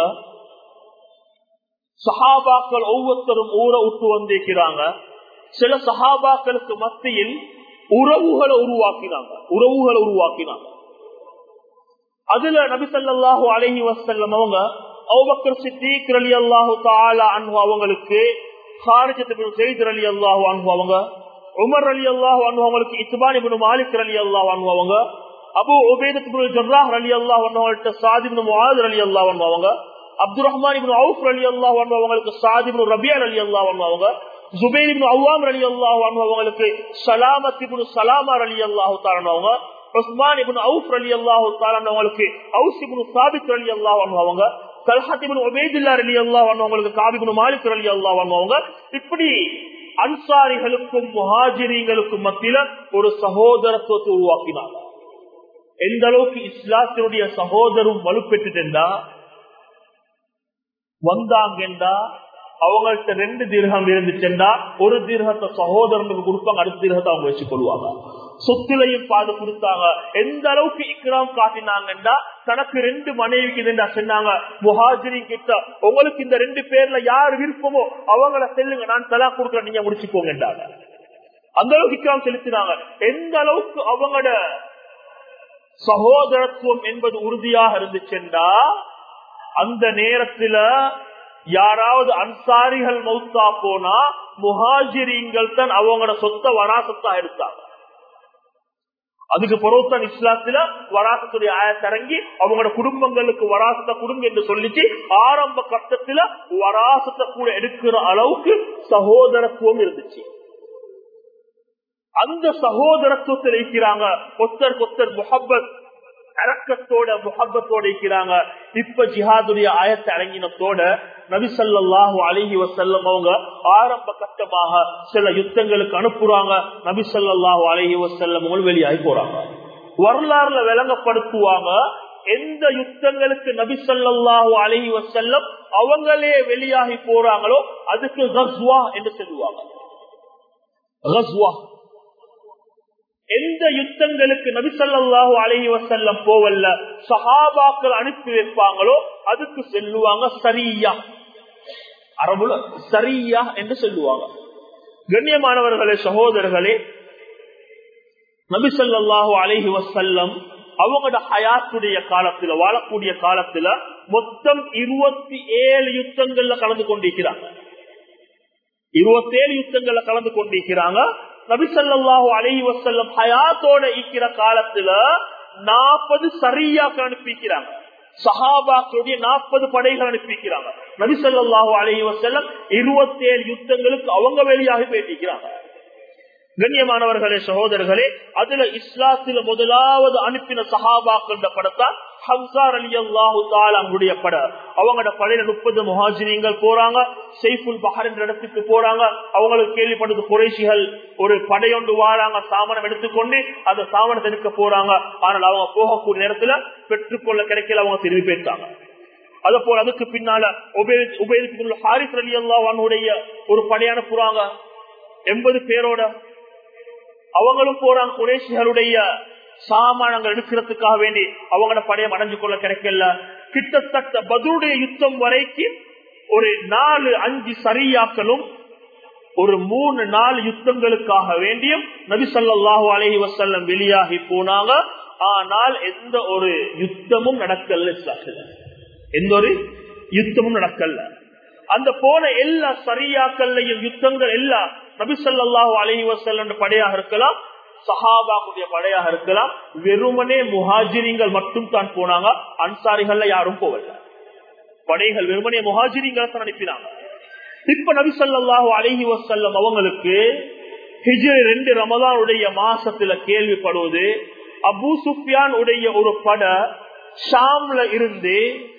Speaker 1: சஹாபாக்கள் ஒவ்வொருத்தரும் ஊரை விட்டு வந்திருக்கிறாங்க சில சஹாபாக்களுக்கு மத்தியில் உறவுகளை உருவாக்கினாங்க உறவுகளை உருவாக்கினாங்க அதுல நபிசல்லாஹு அலஹி வசல்லம் அவங்க அவுபக்கர் சித்திக் அலி அல்லாஹு தாலா அன்பு அவங்களுக்கு ஹாரிஜத் அலி அல்லாஹ் வாங்குவாங்க உமர் அலி அல்லாஹ் வாங்குவாங்களுக்கு இத்பான் இப்னு மாலிக் அலி அல்லாஹ் வாங்குவாங்க அபு உபேதத் இப்னு ஜர்ராஹ் அலி அல்லாஹ் வாங்குவாங்கள்ட்ட சாத் இப்னு முஆத் அலி அல்லாஹ் வாங்குவாங்க அப்துல் ரஹ்மான் இப்னு அவுஃப் அலி அல்லாஹ் வாங்குவாங்களுக்கு சாத் இப்னு ரபியா அலி அல்லாஹ் வாங்குவாங்க ஜுபைர் இப்னு அவ்வாம் அலி அல்லாஹ் வாங்குவாங்களுக்கு சலாமத் இப்னு சலாமா அலி அல்லாஹ் தாரனவங்க உஸ்மான் இப்னு அவுஃப் அலி அல்லாஹ் தாரனவங்களுக்கு அவுஸ் இப்னு சாபித் அலி அல்லாஹ் வாங்குவாங்க தல்ஹத்திபின் உபேதுல்லா அலி அல்லாஹ் வாங்குவாங்களுக்கு காபிபின் மாலிக் அலி அல்லாஹ் வாங்குவாங்க இப்படி அன்சாரிகளுக்கும் முஹாஜிரிங்களுக்கும் மத்தியில ஒரு சகோதரத்துவத்தை உருவாக்கினாங்க எந்த அளவுக்கு இஸ்லாத்தினுடைய சகோதரம் வலுப்பெற்றுட்டா வந்தாங்கண்டா அவங்கள்ட்ட ரெண்டு தீர்க்கம் இருந்துச்சுண்டா ஒரு தீர்க்கத்தை சகோதரனுக்கு கொடுப்பாங்க அடுத்த தீர்க்கத்தை அவங்க வச்சு கொள்வாங்க சொத்துலையும் பாது கொடுத்தாங்க எந்த அளவுக்கு இக்ராம் காட்டினாங்கன்னா தனக்கு ரெண்டு மனைவிக்கு சொன்னாங்க முஹாஜிரி கிட்ட உங்களுக்கு இந்த ரெண்டு பேர்ல யார் விருப்பமோ அவங்கள செல்லுங்க நான் தலா கொடுக்குறேன் நீங்க முடிச்சுக்கோங்கன்றாங்க அந்த அளவுக்கு இக்ராம் செலுத்தினாங்க எந்த அளவுக்கு அவங்களோட சகோதரத்துவம் என்பது உறுதியாக இருந்துச்சுண்டா அந்த நேரத்துல யாராவது அன்சாரிகள் மௌத்தா போனா முஹாஜிரிங்கள் தான் அவங்களோட சொத்த வராசத்தா எடுத்தாங்க அதுக்கு பிறகுதான் இஸ்லாத்துல வராசத்துடைய ஆயத்தரங்கி அவங்களோட குடும்பங்களுக்கு வராசத்தை கொடுங்க என்று சொல்லிச்சு ஆரம்ப கட்டத்துல வராசத்தை கூட எடுக்கிற அளவுக்கு சகோதரத்துவம் இருந்துச்சு அந்த சகோதரத்துவத்தில் இருக்கிறாங்க கொத்தர் கொத்தர் முகப்பத் இறக்கத்தோட முகப்பத்தோட இருக்கிறாங்க இப்ப ஜிஹாதுடைய ஆயத்தை அடங்கினத்தோட நபிசல்லாஹு அழகி வசல்லம் அவங்க ஆரம்ப கட்டமாக சில யுத்தங்களுக்கு அனுப்புறாங்க நபிசல்லாஹு அழகி வசல்லம் வெளியாகி போறாங்க வரலாறுல விளங்கப்படுத்துவாங்க எந்த யுத்தங்களுக்கு நபி சொல்லாஹு அழகி வசல்லம் அவங்களே வெளியாகி போறாங்களோ அதுக்கு கஸ்வா என்று சொல்லுவாங்க எந்த யுத்தங்களுக்கு நபிசல்லாஹு அலஹி வசல்லம் போவல்ல சஹாபாக்கள் அனுப்பி வைப்பாங்களோ அதுக்கு செல்லுவாங்க சரியா அரபுல சரியா என்று சொல்லுவாங்க கண்ணியமானவர்களே சகோதரர்களே நபிசல்லாஹு அலஹி வசல்லம் அவங்களோட ஹயாத்துடைய காலத்துல வாழக்கூடிய காலத்துல மொத்தம் இருபத்தி ஏழு யுத்தங்கள்ல கலந்து கொண்டிருக்கிறாங்க இருபத்தி ஏழு யுத்தங்கள்ல கலந்து கொண்டிருக்கிறாங்க நபிசல்லாஹு அலி வசல்லம் ஹயாத்தோட இருக்கிற காலத்துல நாற்பது சரியாக அனுப்பிக்கிறாங்க சஹாபாக்களுடைய நாற்பது படைகள் அனுப்பிக்கிறாங்க நபிசல்லாஹு அலி வசல்லம் இருபத்தி ஏழு யுத்தங்களுக்கு அவங்க வெளியாக பேட்டிக்கிறாங்க கண்ணியமானவர்களே சகோதரர்களே அதுல இஸ்லாத்துல முதலாவது அனுப்பின சஹாபாக்கள் படத்தான் ஹம்சார் அலி அல்லாஹு அவங்களுடைய பட அவங்களோட படையில முப்பது முஹாஜினிங்கள் போறாங்க செய்ஃபுல் பஹர் என்ற இடத்துக்கு போறாங்க அவங்களுக்கு கேள்விப்பட்டது குறைசிகள் ஒரு படையொண்டு வாராங்க சாமனம் எடுத்துக்கொண்டு அந்த சாமனத்தை எடுக்க போறாங்க ஆனால் அவங்க போகக்கூடிய நேரத்துல பெற்றுக்கொள்ள கிடைக்கல அவங்க திரும்பி போயிட்டாங்க அத போல அதுக்கு பின்னால உபயோகித்து ஹாரிஸ் அலி அல்லாஹனுடைய ஒரு படையான புறாங்க எண்பது பேரோட அவங்களும் போறாங்க குறைசிகளுடைய சாமானங்கள் எடுக்கிறதுக்காக வேண்டி அவங்களோட படையம் அடைஞ்சு கொள்ள கிடைக்கல கிட்டத்தட்ட பதிலுடைய யுத்தம் வரைக்கும் ஒரு நாலு அஞ்சு சரியாக்களும் ஒரு மூணு நாலு யுத்தங்களுக்காக வேண்டியும் நபிசல்லாஹு அலஹி வசல்லம் வெளியாகி போனாங்க ஆனால் எந்த ஒரு யுத்தமும் நடக்கல எந்த ஒரு யுத்தமும் நடக்கல அந்த போன எல்லா சரியாக்கள்லையும் யுத்தங்கள் எல்லாம் நபிசல்லாஹு அலஹி வசல்ல படையாக இருக்கலாம் சஹாபாக்குடைய படையாக இருக்கலாம் வெறுமனே முஹாஜிரிங்கள் மட்டும் தான் போனாங்க அன்சாரிகள்ல யாரும் போகல படைகள் வெறுமனே முஹாஜிரிங்களை தான் அனுப்பினாங்க இப்ப நபிசல்லாஹு அலஹி வசல்லம் அவங்களுக்கு ஹிஜ்ரி ரெண்டு ரமதானுடைய மாசத்துல கேள்விப்படுவது அபு சுஃபியான் உடைய ஒரு பட ஷாம்ல இருந்து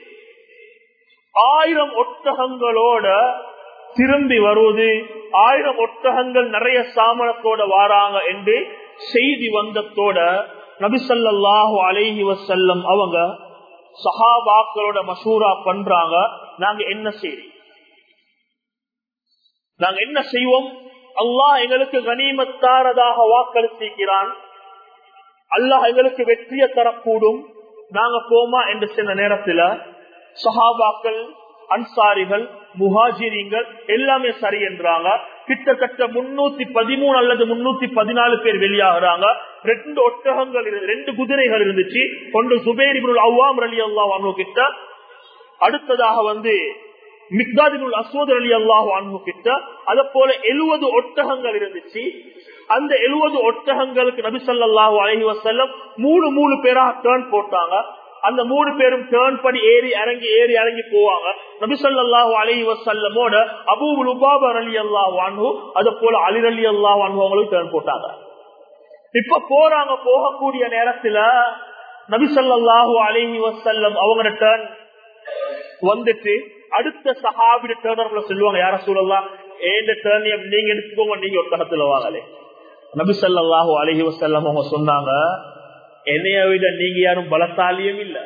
Speaker 1: ஆயிரம் ஒட்டகங்களோட திரும்பி வருவது ஆயிரம் ஒட்டகங்கள் நிறைய சாமனத்தோட வாராங்க என்று செய்தி வந்தத்தோட நபிசல்லாஹு அலைஹி வசல்லம் அவங்க சஹாபாக்களோட மசூரா பண்றாங்க நாங்க என்ன செய்வோம் நாங்க என்ன செய்வோம் அல்லாஹ் எங்களுக்கு கனிமத்தாரதாக வாக்களித்திருக்கிறான் அல்லாஹ் எங்களுக்கு வெற்றியை தரக்கூடும் நாங்க போமா என்று சொன்ன நேரத்துல சஹாபாக்கள் அன்சாரிகள் முஹாஜிரிங்கள் எல்லாமே சரி என்றாங்க கிட்டத்தட்ட முன்னூத்தி பதிமூணு அல்லது முன்னூத்தி பதினாலு பேர் வெளியாகிறாங்க ரெண்டு ஒட்டகங்கள் ரெண்டு குதிரைகள் இருந்துச்சு ஒன்று சுபேரி அவ்வாம் அலி அல்லா கிட்ட அடுத்ததாக வந்து மிக்தாதினுள் அசோதர் அலி அல்லாஹு அன்பு கிட்ட அத போல எழுபது ஒட்டகங்கள் இருந்துச்சு அந்த எழுபது ஒட்டகங்களுக்கு நபி ஸல்லல்லாஹு அலைஹி வஸல்லம் மூணு மூணு பேரா டேர்ன் போட்டாங்க அந்த மூணு பேரும் டேர்ன் பண்ணி ஏறி இறங்கி ஏறி இறங்கி போவாங்க நபி ஸல்லல்லாஹு அலைஹி வஸல்லமோட அபூ லுபாபா ரலியல்லாஹு அன்ஹு அத போல அலி ரலியல்லாஹு அன்ஹு அவங்களுக்கு டேர்ன் போட்டாங்க இப்ப போறாங்க போகக்கூடிய நேரத்துல நபி ஸல்லல்லாஹு அலைஹி வஸல்லம் அவங்க டேர்ன் வந்துட்டு அடுத்த சஹாபிட டேர்னர்ல சொல்லுவாங்க யார சொல்லலாம் ஏந்த டேர்னியம் நீங்க எடுத்துக்கோங்க நீங்க ஒட்டகத்துல வாங்கலே நபி ஸல்லல்லாஹு அலைஹி வஸல்லம் அவங்க சொன்னாங்க என்னைய விட நீங்க யாரும் பலசாலியும் இல்ல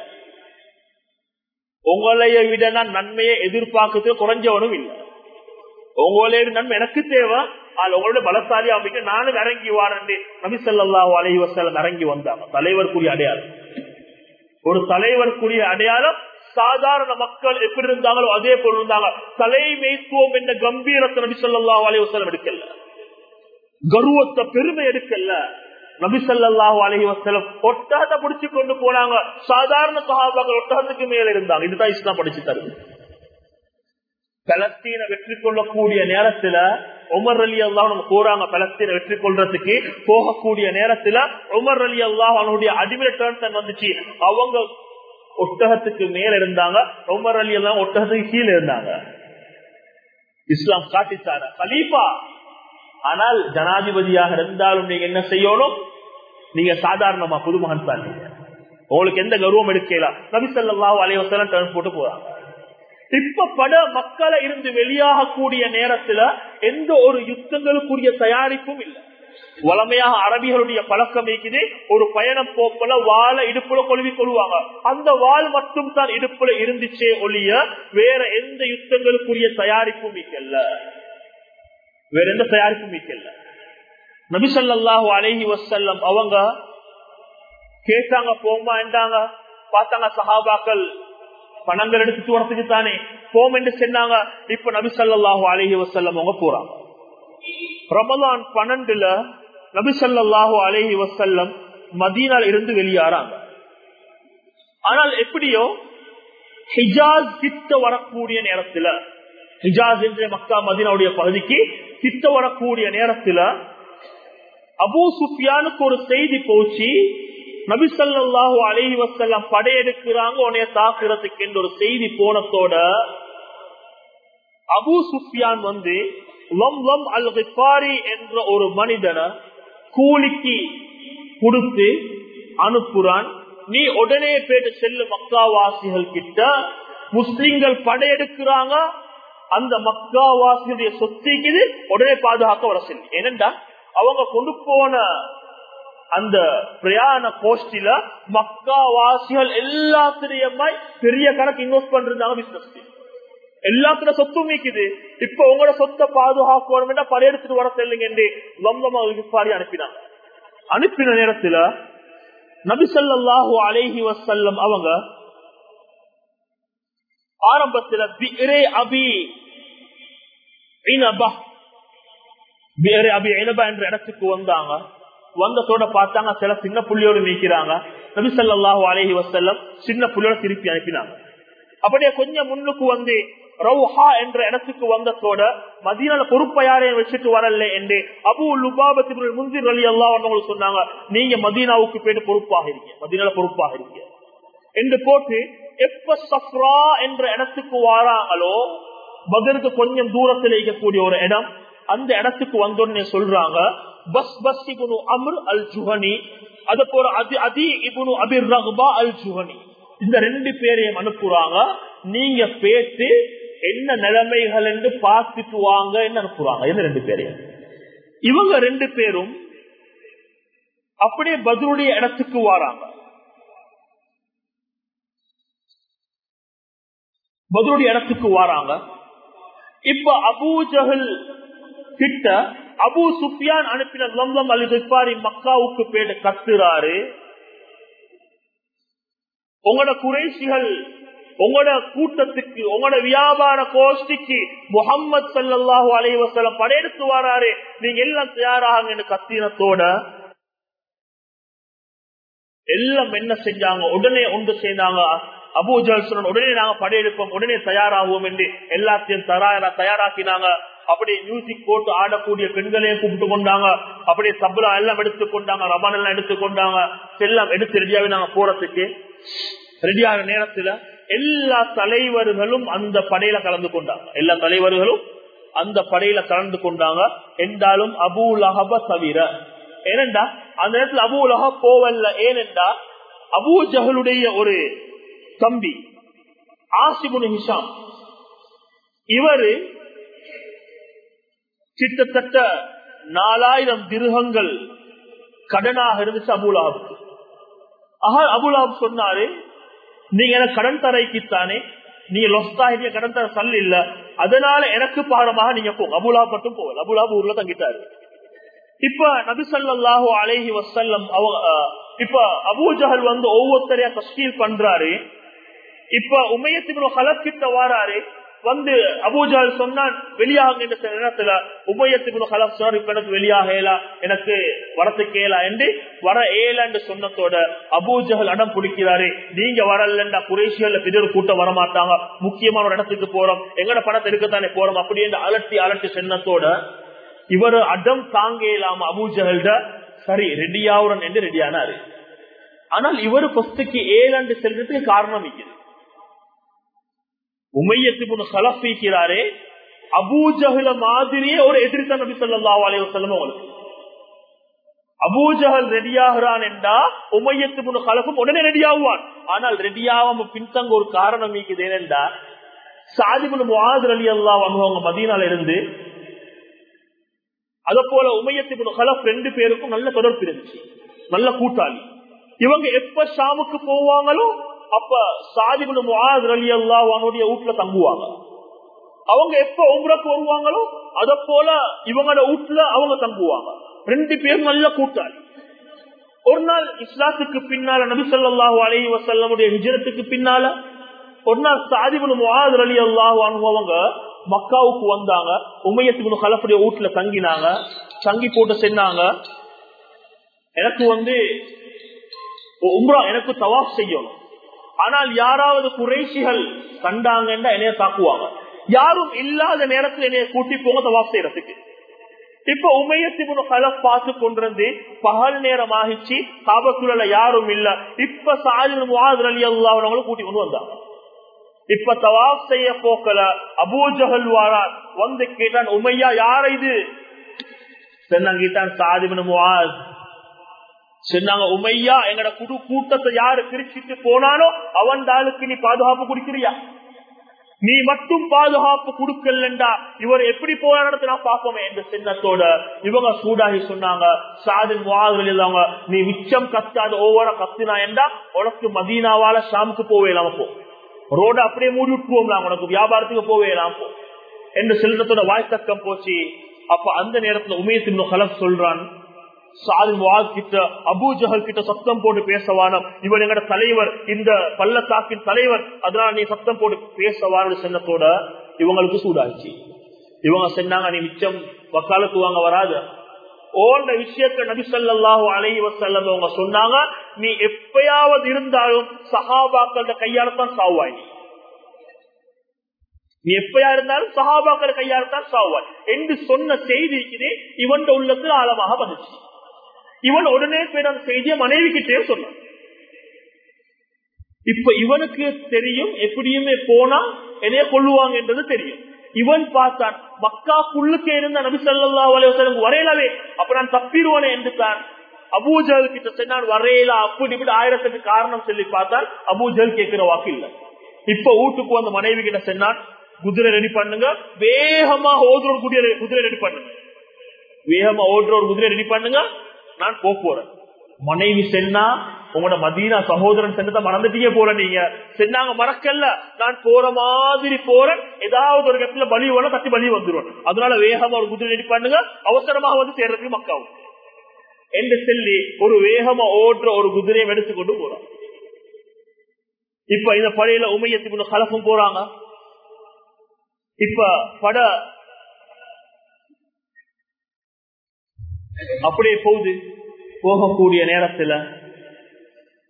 Speaker 1: உங்களைய விட நான் நன்மையை எதிர்பார்க்கறது குறைஞ்சவனும் இல்ல உங்களுடைய நன்மை எனக்கு தேவை அது உங்களோட பலசாலி அமைக்க நானும் இறங்கி வாரண்டு நபி ஸல்லல்லாஹு அலைஹி வஸல்லம் இறங்கி வந்தாங்க தலைவர் கூடிய அடையாளம் ஒரு தலைவர் கூடிய அடையாளம் சாதாரண மக்கள் எப்படி இருந்தாங்களோ அதே போல இருந்தாங்க தலைமைத்துவம் என்ற கம்பீரத்தை நபி ஸல்லல்லாஹு அலைஹி வஸல்லம் எடுக்கல கர்வத்தை பெருமை எடுக்கல நபி ஸல்லல்லாஹு அலைஹி வஸல்லம் ஒட்டகத்தை பிடிச்சு கொண்டு போனாங்க சாதாரண சஹாபாக்கள் ஒட்டகத்துக்கு மேல இருந்தாங்க இதுதான் இஸ்லாம் படிச்சு தருது பலஸ்தீன வெற்றி கொள்ளக்கூடிய நேரத்துல உமர் அலி அல்லாஹ் நம்ம போறாங்க பலஸ்தீன வெற்றி கொள்றதுக்கு போகக்கூடிய நேரத்துல உமர் அலி அல்லாஹ் அவனுடைய அடிமை டேர்ன் வந்துச்சு அவங்க ஒட்டகத்துக்கு மேல இருந்தாங்க உமர் அலி எல்லாம் ஒட்டகத்துக்கு கீழே இருந்தாங்க இஸ்லாம் காட்டித்தார கலீஃபா ஆனால் ஜனாதிபதியாக இருந்தாலும் நீங்க என்ன செய்யணும் நீங்க சாதாரணமா புதுமகன் தான் நீங்க உங்களுக்கு எந்த கௌரவம் எடுக்கலாம் நபிசல்லாஹு அலைவசலம் டர்ன் போட்டு போறாங்க இப்ப பட மக்களை இருந்து வெளியாகக்கூடிய நேரத்துல எந்த ஒரு யுத்தங்களுக்குரிய தயாரிப்பும் இல்லை வளமையாக அரபிகளுடைய பழக்கம் இருக்குது ஒரு பயணம் போப்பல வாழை இடுப்புல கொழுவி கொள்வாங்க அந்த வாள் மட்டும் தான் இடுப்புல இருந்துச்சே ஒழிய வேற எந்த யுத்தங்களுக்குரிய தயாரிப்பும் மிக்கல்ல வேற எந்த தயாரிப்பும் மிக்கல்ல நபிசல்லாஹு அலஹி வசல்லம் அவங்க கேட்டாங்க போமா என்றாங்க பார்த்தாங்க சஹாபாக்கள் பணங்கள் எடுத்துட்டு வரத்துக்கு தானே போம் என்று சொன்னாங்க இப்ப நபிசல்லாஹு அலஹி வசல்லம் அவங்க போறாங்க ரமலான் பன்னெண்டுல நபிசல்லாஹு அலஹி வசல்லம் மதீனால் இருந்து வெளியாறாங்க ஆனால் எப்படியோ ஹிஜாஸ் கிட்ட வரக்கூடிய நேரத்துல ஹிஜாஸ் என்ற மக்கா மதீனாவுடைய பகுதிக்கு கிட்ட வரக்கூடிய நேரத்துல அபூ சுஃபியானுக்கு ஒரு செய்தி போச்சு நபிசல்லாஹு அலஹி வசல்லம் படையெடுக்கிறாங்க உன்னைய தாக்குறதுக்கு என்ற ஒரு செய்தி போனத்தோட அபூ சுஃபியான் வந்து லம் லம் அல் கிஃபாரி என்ற ஒரு மனிதனை கூலிக்கு கொடுத்து அனுப்புறான் நீ உடனே போயிட்டு செல்லு மக்காவாசிகள் கிட்ட முஸ்லிம்கள் படையெடுக்கிறாங்க அந்த மக்காவாசியுடைய சொத்திக்குது உடனே பாதுகாக்க வர சொல்லு ஏனென்றா அவங்க கொண்டு போன அந்த பிரயாண கோஷ்டில மக்காவாசிகள் எல்லாத்திலையுமாய் பெரிய கணக்கு இன்வெஸ்ட் பண்றாங்க பிசினஸ் எல்லாத்துல சொத்தும் நீக்குது இப்ப உங்களோட சொத்தை பாதுகாக்கணும் படையெடுத்துட்டு வர செல்லுங்க என்று லம்பமாக அனுப்பினாங்க அனுப்பின நேரத்துல நபிசல்லாஹு அலேஹி வசல்லம் அவங்க ஆரம்பத்துல அபி அபி இனபா என்ற இடத்துக்கு வந்தாங்க வந்ததோட பார்த்தாங்க சில சின்ன புள்ளியோடு நீக்கிறாங்க நபிசல்லாஹு அலேஹி வசல்லம் சின்ன புள்ளியோட திருப்பி அனுப்பினாங்க அப்படியே கொஞ்சம் முன்னுக்கு வந்து ரவுஹா என்ற இடத்துக்கு வந்ததோட மதீனால பொறுப்பை யாரையும் வச்சுட்டு வரல என்று அபு லுபாபத்தி முந்திர் அலி அல்லா உங்களுக்கு சொன்னாங்க நீங்க மதீனாவுக்கு போயிட்டு பொறுப்பாக இருக்கீங்க மதீனால பொறுப்பாக இருக்கீங்க என்று போட்டு எப்ப சஃப்ரா என்ற இடத்துக்கு வாராங்களோ பதருக்கு கொஞ்சம் தூரத்தில் இருக்கக்கூடிய ஒரு இடம் அந்த இடத்துக்கு வந்தோடனே சொல்றாங்க பஸ் பஸ் இபுனு அமர் அல் ஜுஹனி அது போற அதி அதி இபுனு அபிர் ரஹ்பா அல் ஜுஹனி இந்த ரெண்டு பேரையும் அனுப்புறாங்க நீங்க பேத்து என்ன நிலைமைகள் என்று பார்த்துட்டு வாங்க என்ன அனுப்புறாங்க என்ன ரெண்டு பேரையும் இவங்க ரெண்டு பேரும் அப்படியே பதிலுடைய இடத்துக்கு வராங்க பதிலுடைய இடத்துக்கு வராங்க இப்ப அபூ ஜஹல் கிட்ட அபு சுஃபியான் அனுப்பின லம்லம் அலி துப்பாரி மக்காவுக்கு போயிட்டு கத்துறாரு உங்களோட குறைசிகள் உங்களோட கூட்டத்துக்கு உங்களோட வியாபார கோஷ்டிக்கு முகம்மது சல்லாஹூ அலைவசலம் படையெடுத்து வராரு நீங்க எல்லாம் தயாராக கத்தினத்தோட எல்லாம் என்ன செஞ்சாங்க உடனே ஒன்று சேர்ந்தாங்க அபூஜல் சொன்ன உடனே நாங்க படையெடுப்போம் உடனே தயாராகுவோம் என்று எல்லாத்தையும் தயாரா தயாராக்கினாங்க அப்படியே மியூசிக் போட்டு ஆடக்கூடிய பெண்களையும் கூப்பிட்டு கொண்டாங்க அப்படியே தபலா எல்லாம் எடுத்துக் கொண்டாங்க ரபான் எல்லாம் எடுத்துக் கொண்டாங்க எல்லாம் எடுத்து ரெடியாவே நாங்க போறதுக்கு ரெடியான நேரத்துல எல்லா தலைவர்களும் அந்த படையில கலந்து கொண்டாங்க எல்லா தலைவர்களும் அந்த படையில கலந்து கொண்டாங்க என்றாலும் அபு லஹப தவிர ஏனென்றா அந்த நேரத்தில் அபு லஹப் போவல்ல ஏனென்றா அபூ ஜஹலுடைய ஒரு தம்பி ஆசிபுன் ஹிஷாம் இவரு கிட்டத்தட்ட நாலாயிரம் திருகங்கள் கடனாக இருந்துச்சு அபுலாபுக்கு ஆஹா அபுலாப் சொன்னாரு நீங்க எனக்கு கடன் தரைக்குத்தானே நீங்க லொஸ்தாகிய கடன் தர சல் இல்ல அதனால எனக்கு பாடமாக நீங்க போங்க அபுலாப் மட்டும் போகல அபுலாப் ஊர்ல தங்கிட்டாரு இப்ப நபிசல்லாஹு அலேஹி வசல்லம் இப்ப அபூஜஹல் வந்து ஒவ்வொருத்தரையா தஸ்கீல் பண்றாரு இப்ப உமையத்தின் ஹலக்கிட்ட வாராரு வந்து அபூஜால் சொன்னான் வெளியாக நேரத்துல உபயத்துக்கு ஹலப் சார் இப்ப எனக்கு வெளியாக ஏலா எனக்கு வரத்துக்கு ஏலா என்று வர ஏலா என்று சொன்னதோட அபூஜகல் அடம் பிடிக்கிறாரு நீங்க வரலண்டா குரேஷியல்ல பிதர் கூட்டம் வரமாட்டாங்க முக்கியமான ஒரு இடத்துக்கு போறோம் எங்கட பணத்தை எடுக்கத்தானே போறோம் அப்படி என்று அலட்டி அலட்டி சொன்னதோட இவர் அடம் தாங்க இல்லாம அபூஜகல்ட சரி ரெடியாவுடன் என்று ரெடியானாரு ஆனால் இவர் பஸ்துக்கு ஏழாண்டு செல்றதுக்கு காரணம் இருக்குது உமையத்துக்கு சலப்பிக்கிறாரே அபூஜகல மாதிரியே ஒரு எதிர்த்த நபி சொல்லா அலைய வசல்லம் அவங்களுக்கு அபூஜகல் ரெடியாகிறான் என்றா உமையத்து கலப்பும் உடனே ரெடியாகுவான் ஆனால் ரெடியாகாம பின்தங்க ஒரு காரணம் இருக்குது ஏனென்றா சாதிபுல் முவாதர் அலி அல்லா அவங்க மதியனால இருந்து அத போல உமையத்து கலப் ரெண்டு பேருக்கும் நல்ல தொடர்பு இருந்துச்சு நல்ல கூட்டாளி இவங்க எப்ப ஷாமுக்கு போவாங்களோ அப்ப சாதிபுல் முவாதர் அலி அல்லா அவனுடைய வீட்டுல தங்குவாங்க அவங்க எப்ப உம்ரக்கு வருவாங்களோ அத போல இவங்களோட வீட்டுல அவங்க தங்குவாங்க ரெண்டு பேரும் நல்ல கூட்டாளி ஒரு நாள் இஸ்லாத்துக்கு பின்னால நபி சொல்லாஹு அலி வசல்லமுடைய விஜயத்துக்கு பின்னால ஒரு நாள் சாதிபுல் முவாதர் அலி அல்லாஹு அவங்க மக்காவுக்கு வந்தாங்க உமையத்துக்கு கலப்புடைய வீட்டுல தங்கினாங்க தங்கி போட்டு சென்னாங்க எனக்கு வந்து உம்ரா எனக்கு தவாப் செய்யணும் ஆனால் யாராவது குறைசிகள் கண்டாங்கன்னா என்னைய தாக்குவாங்க யாரும் இல்லாத நேரத்தில் என்னைய கூட்டி போங்க தவாப் செய்யறதுக்கு இப்ப உமையத்தின் கலப் பார்த்து கொண்டிருந்து பகல் நேரம் ஆகிச்சு காபத்துள்ள யாரும் இல்ல இப்ப சாஜின் முவாதர் அலி அல்லாவங்களும் கூட்டி கொண்டு வந்தாங்க இப்ப தவாப் செய்ய போக்கல அபூஜகல் வாரார் வந்து கேட்டான் உமையா யார இது சொன்னாங்க சாதிபின் முவாஸ் சொன்னாங்க உமையா எங்கட குடு கூட்டத்தை யாரு பிரிச்சுட்டு போனானோ அவன் ஆளுக்கு நீ பாதுகாப்பு கொடுக்கிறியா நீ மட்டும் பாதுகாப்பு கொடுக்கலண்டா இவர் எப்படி போற இடத்துல நான் பார்ப்போமே என்ற சின்னத்தோட இவங்க சூடாகி சொன்னாங்க சாதின் வாழ்கள் இல்லாம நீ மிச்சம் கத்தாத ஒவ்வொரு கத்தினா என்றா உனக்கு மதீனாவால ஷாமுக்கு போவேலாம போ ரோட அப்படியே மூடி விட்டுருவோம் உனக்கு வியாபாரத்துக்கு போவேலாம் போ என்று செல்வத்தோட வாய்த்தக்கம் போச்சு அப்ப அந்த நேரத்துல உமேசின் கலப் சொல்றான் கிட்ட அபூஜஹல் கிட்ட சத்தம் போட்டு பேசவானம் இவன் எங்கட தலைவர் இந்த பள்ளத்தாக்கின் தலைவர் அதனால நீ சத்தம் போட்டு பேசவான்னு சொன்னதோட இவங்களுக்கு சூடாச்சு இவங்க சொன்னாங்க நீ மிச்சம் வக்காலத்து வாங்க வராது ஓண்ட விஷயத்த நபிசல்லாஹு அலைஹி வசல்லம் அவங்க சொன்னாங்க நீ எப்பயாவது இருந்தாலும் சஹாபாக்கள கையாளத்தான் சாவாய் நீ எப்பயா இருந்தாலும் சஹாபாக்கள் கையாளத்தான் சாவாய் என்று சொன்ன செய்திக்கு இவன் உள்ளத்துல ஆழமாக வந்துச்சு இவன் உடனே போய் அந்த செய்திய மனைவி கிட்டே சொன்னான் இப்ப இவனுக்கு தெரியும் எப்படியுமே போனா என்னைய கொள்ளுவாங்க என்றது தெரியும் இவன் பார்த்தான் மக்காக்குள்ளுக்கே இருந்த நபி சொல்லா அலைவசனுக்கு வரையலவே அப்ப நான் தப்பிடுவனே என்று தான் அபூஜல் கிட்ட சொன்னான் வரையல அப்படி இப்படி ஆயிரத்துக்கு காரணம் சொல்லி பார்த்தான் அபூஜல் கேட்கிற வாக்கு இல்ல இப்ப வீட்டுக்கு வந்த மனைவி கிட்ட சொன்னான் குதிரை ரெடி பண்ணுங்க வேகமா ஓதுற குதிரை குதிரை ரெடி பண்ணுங்க வேகமா ஓடுற ஒரு குதிரை ரெடி பண்ணுங்க நான் போறேன் மனைவி சென்னா உங்களோட மதீனா சகோதரன் சென்னதை மறந்துட்டீங்க போல நீங்க சென்னாங்க மறக்கல்ல நான் போற மாதிரி போறேன் ஏதாவது ஒரு இடத்துல பலி வேணும் கத்தி பலி வந்துடும் அதனால வேகமா ஒரு குதிரை ரெடி பண்ணுங்க அவசரமாக வந்து சேர்றதுக்கு மக்காவும் என்று சொல்லி ஒரு வேகமா ஓடுற ஒரு குதிரையை எடுத்துக்கொண்டு போறான் இப்ப இந்த படையில உமையத்துக்கு கலப்பும் போறாங்க இப்ப பட அப்படியே போகுது போகக்கூடிய நேரத்துல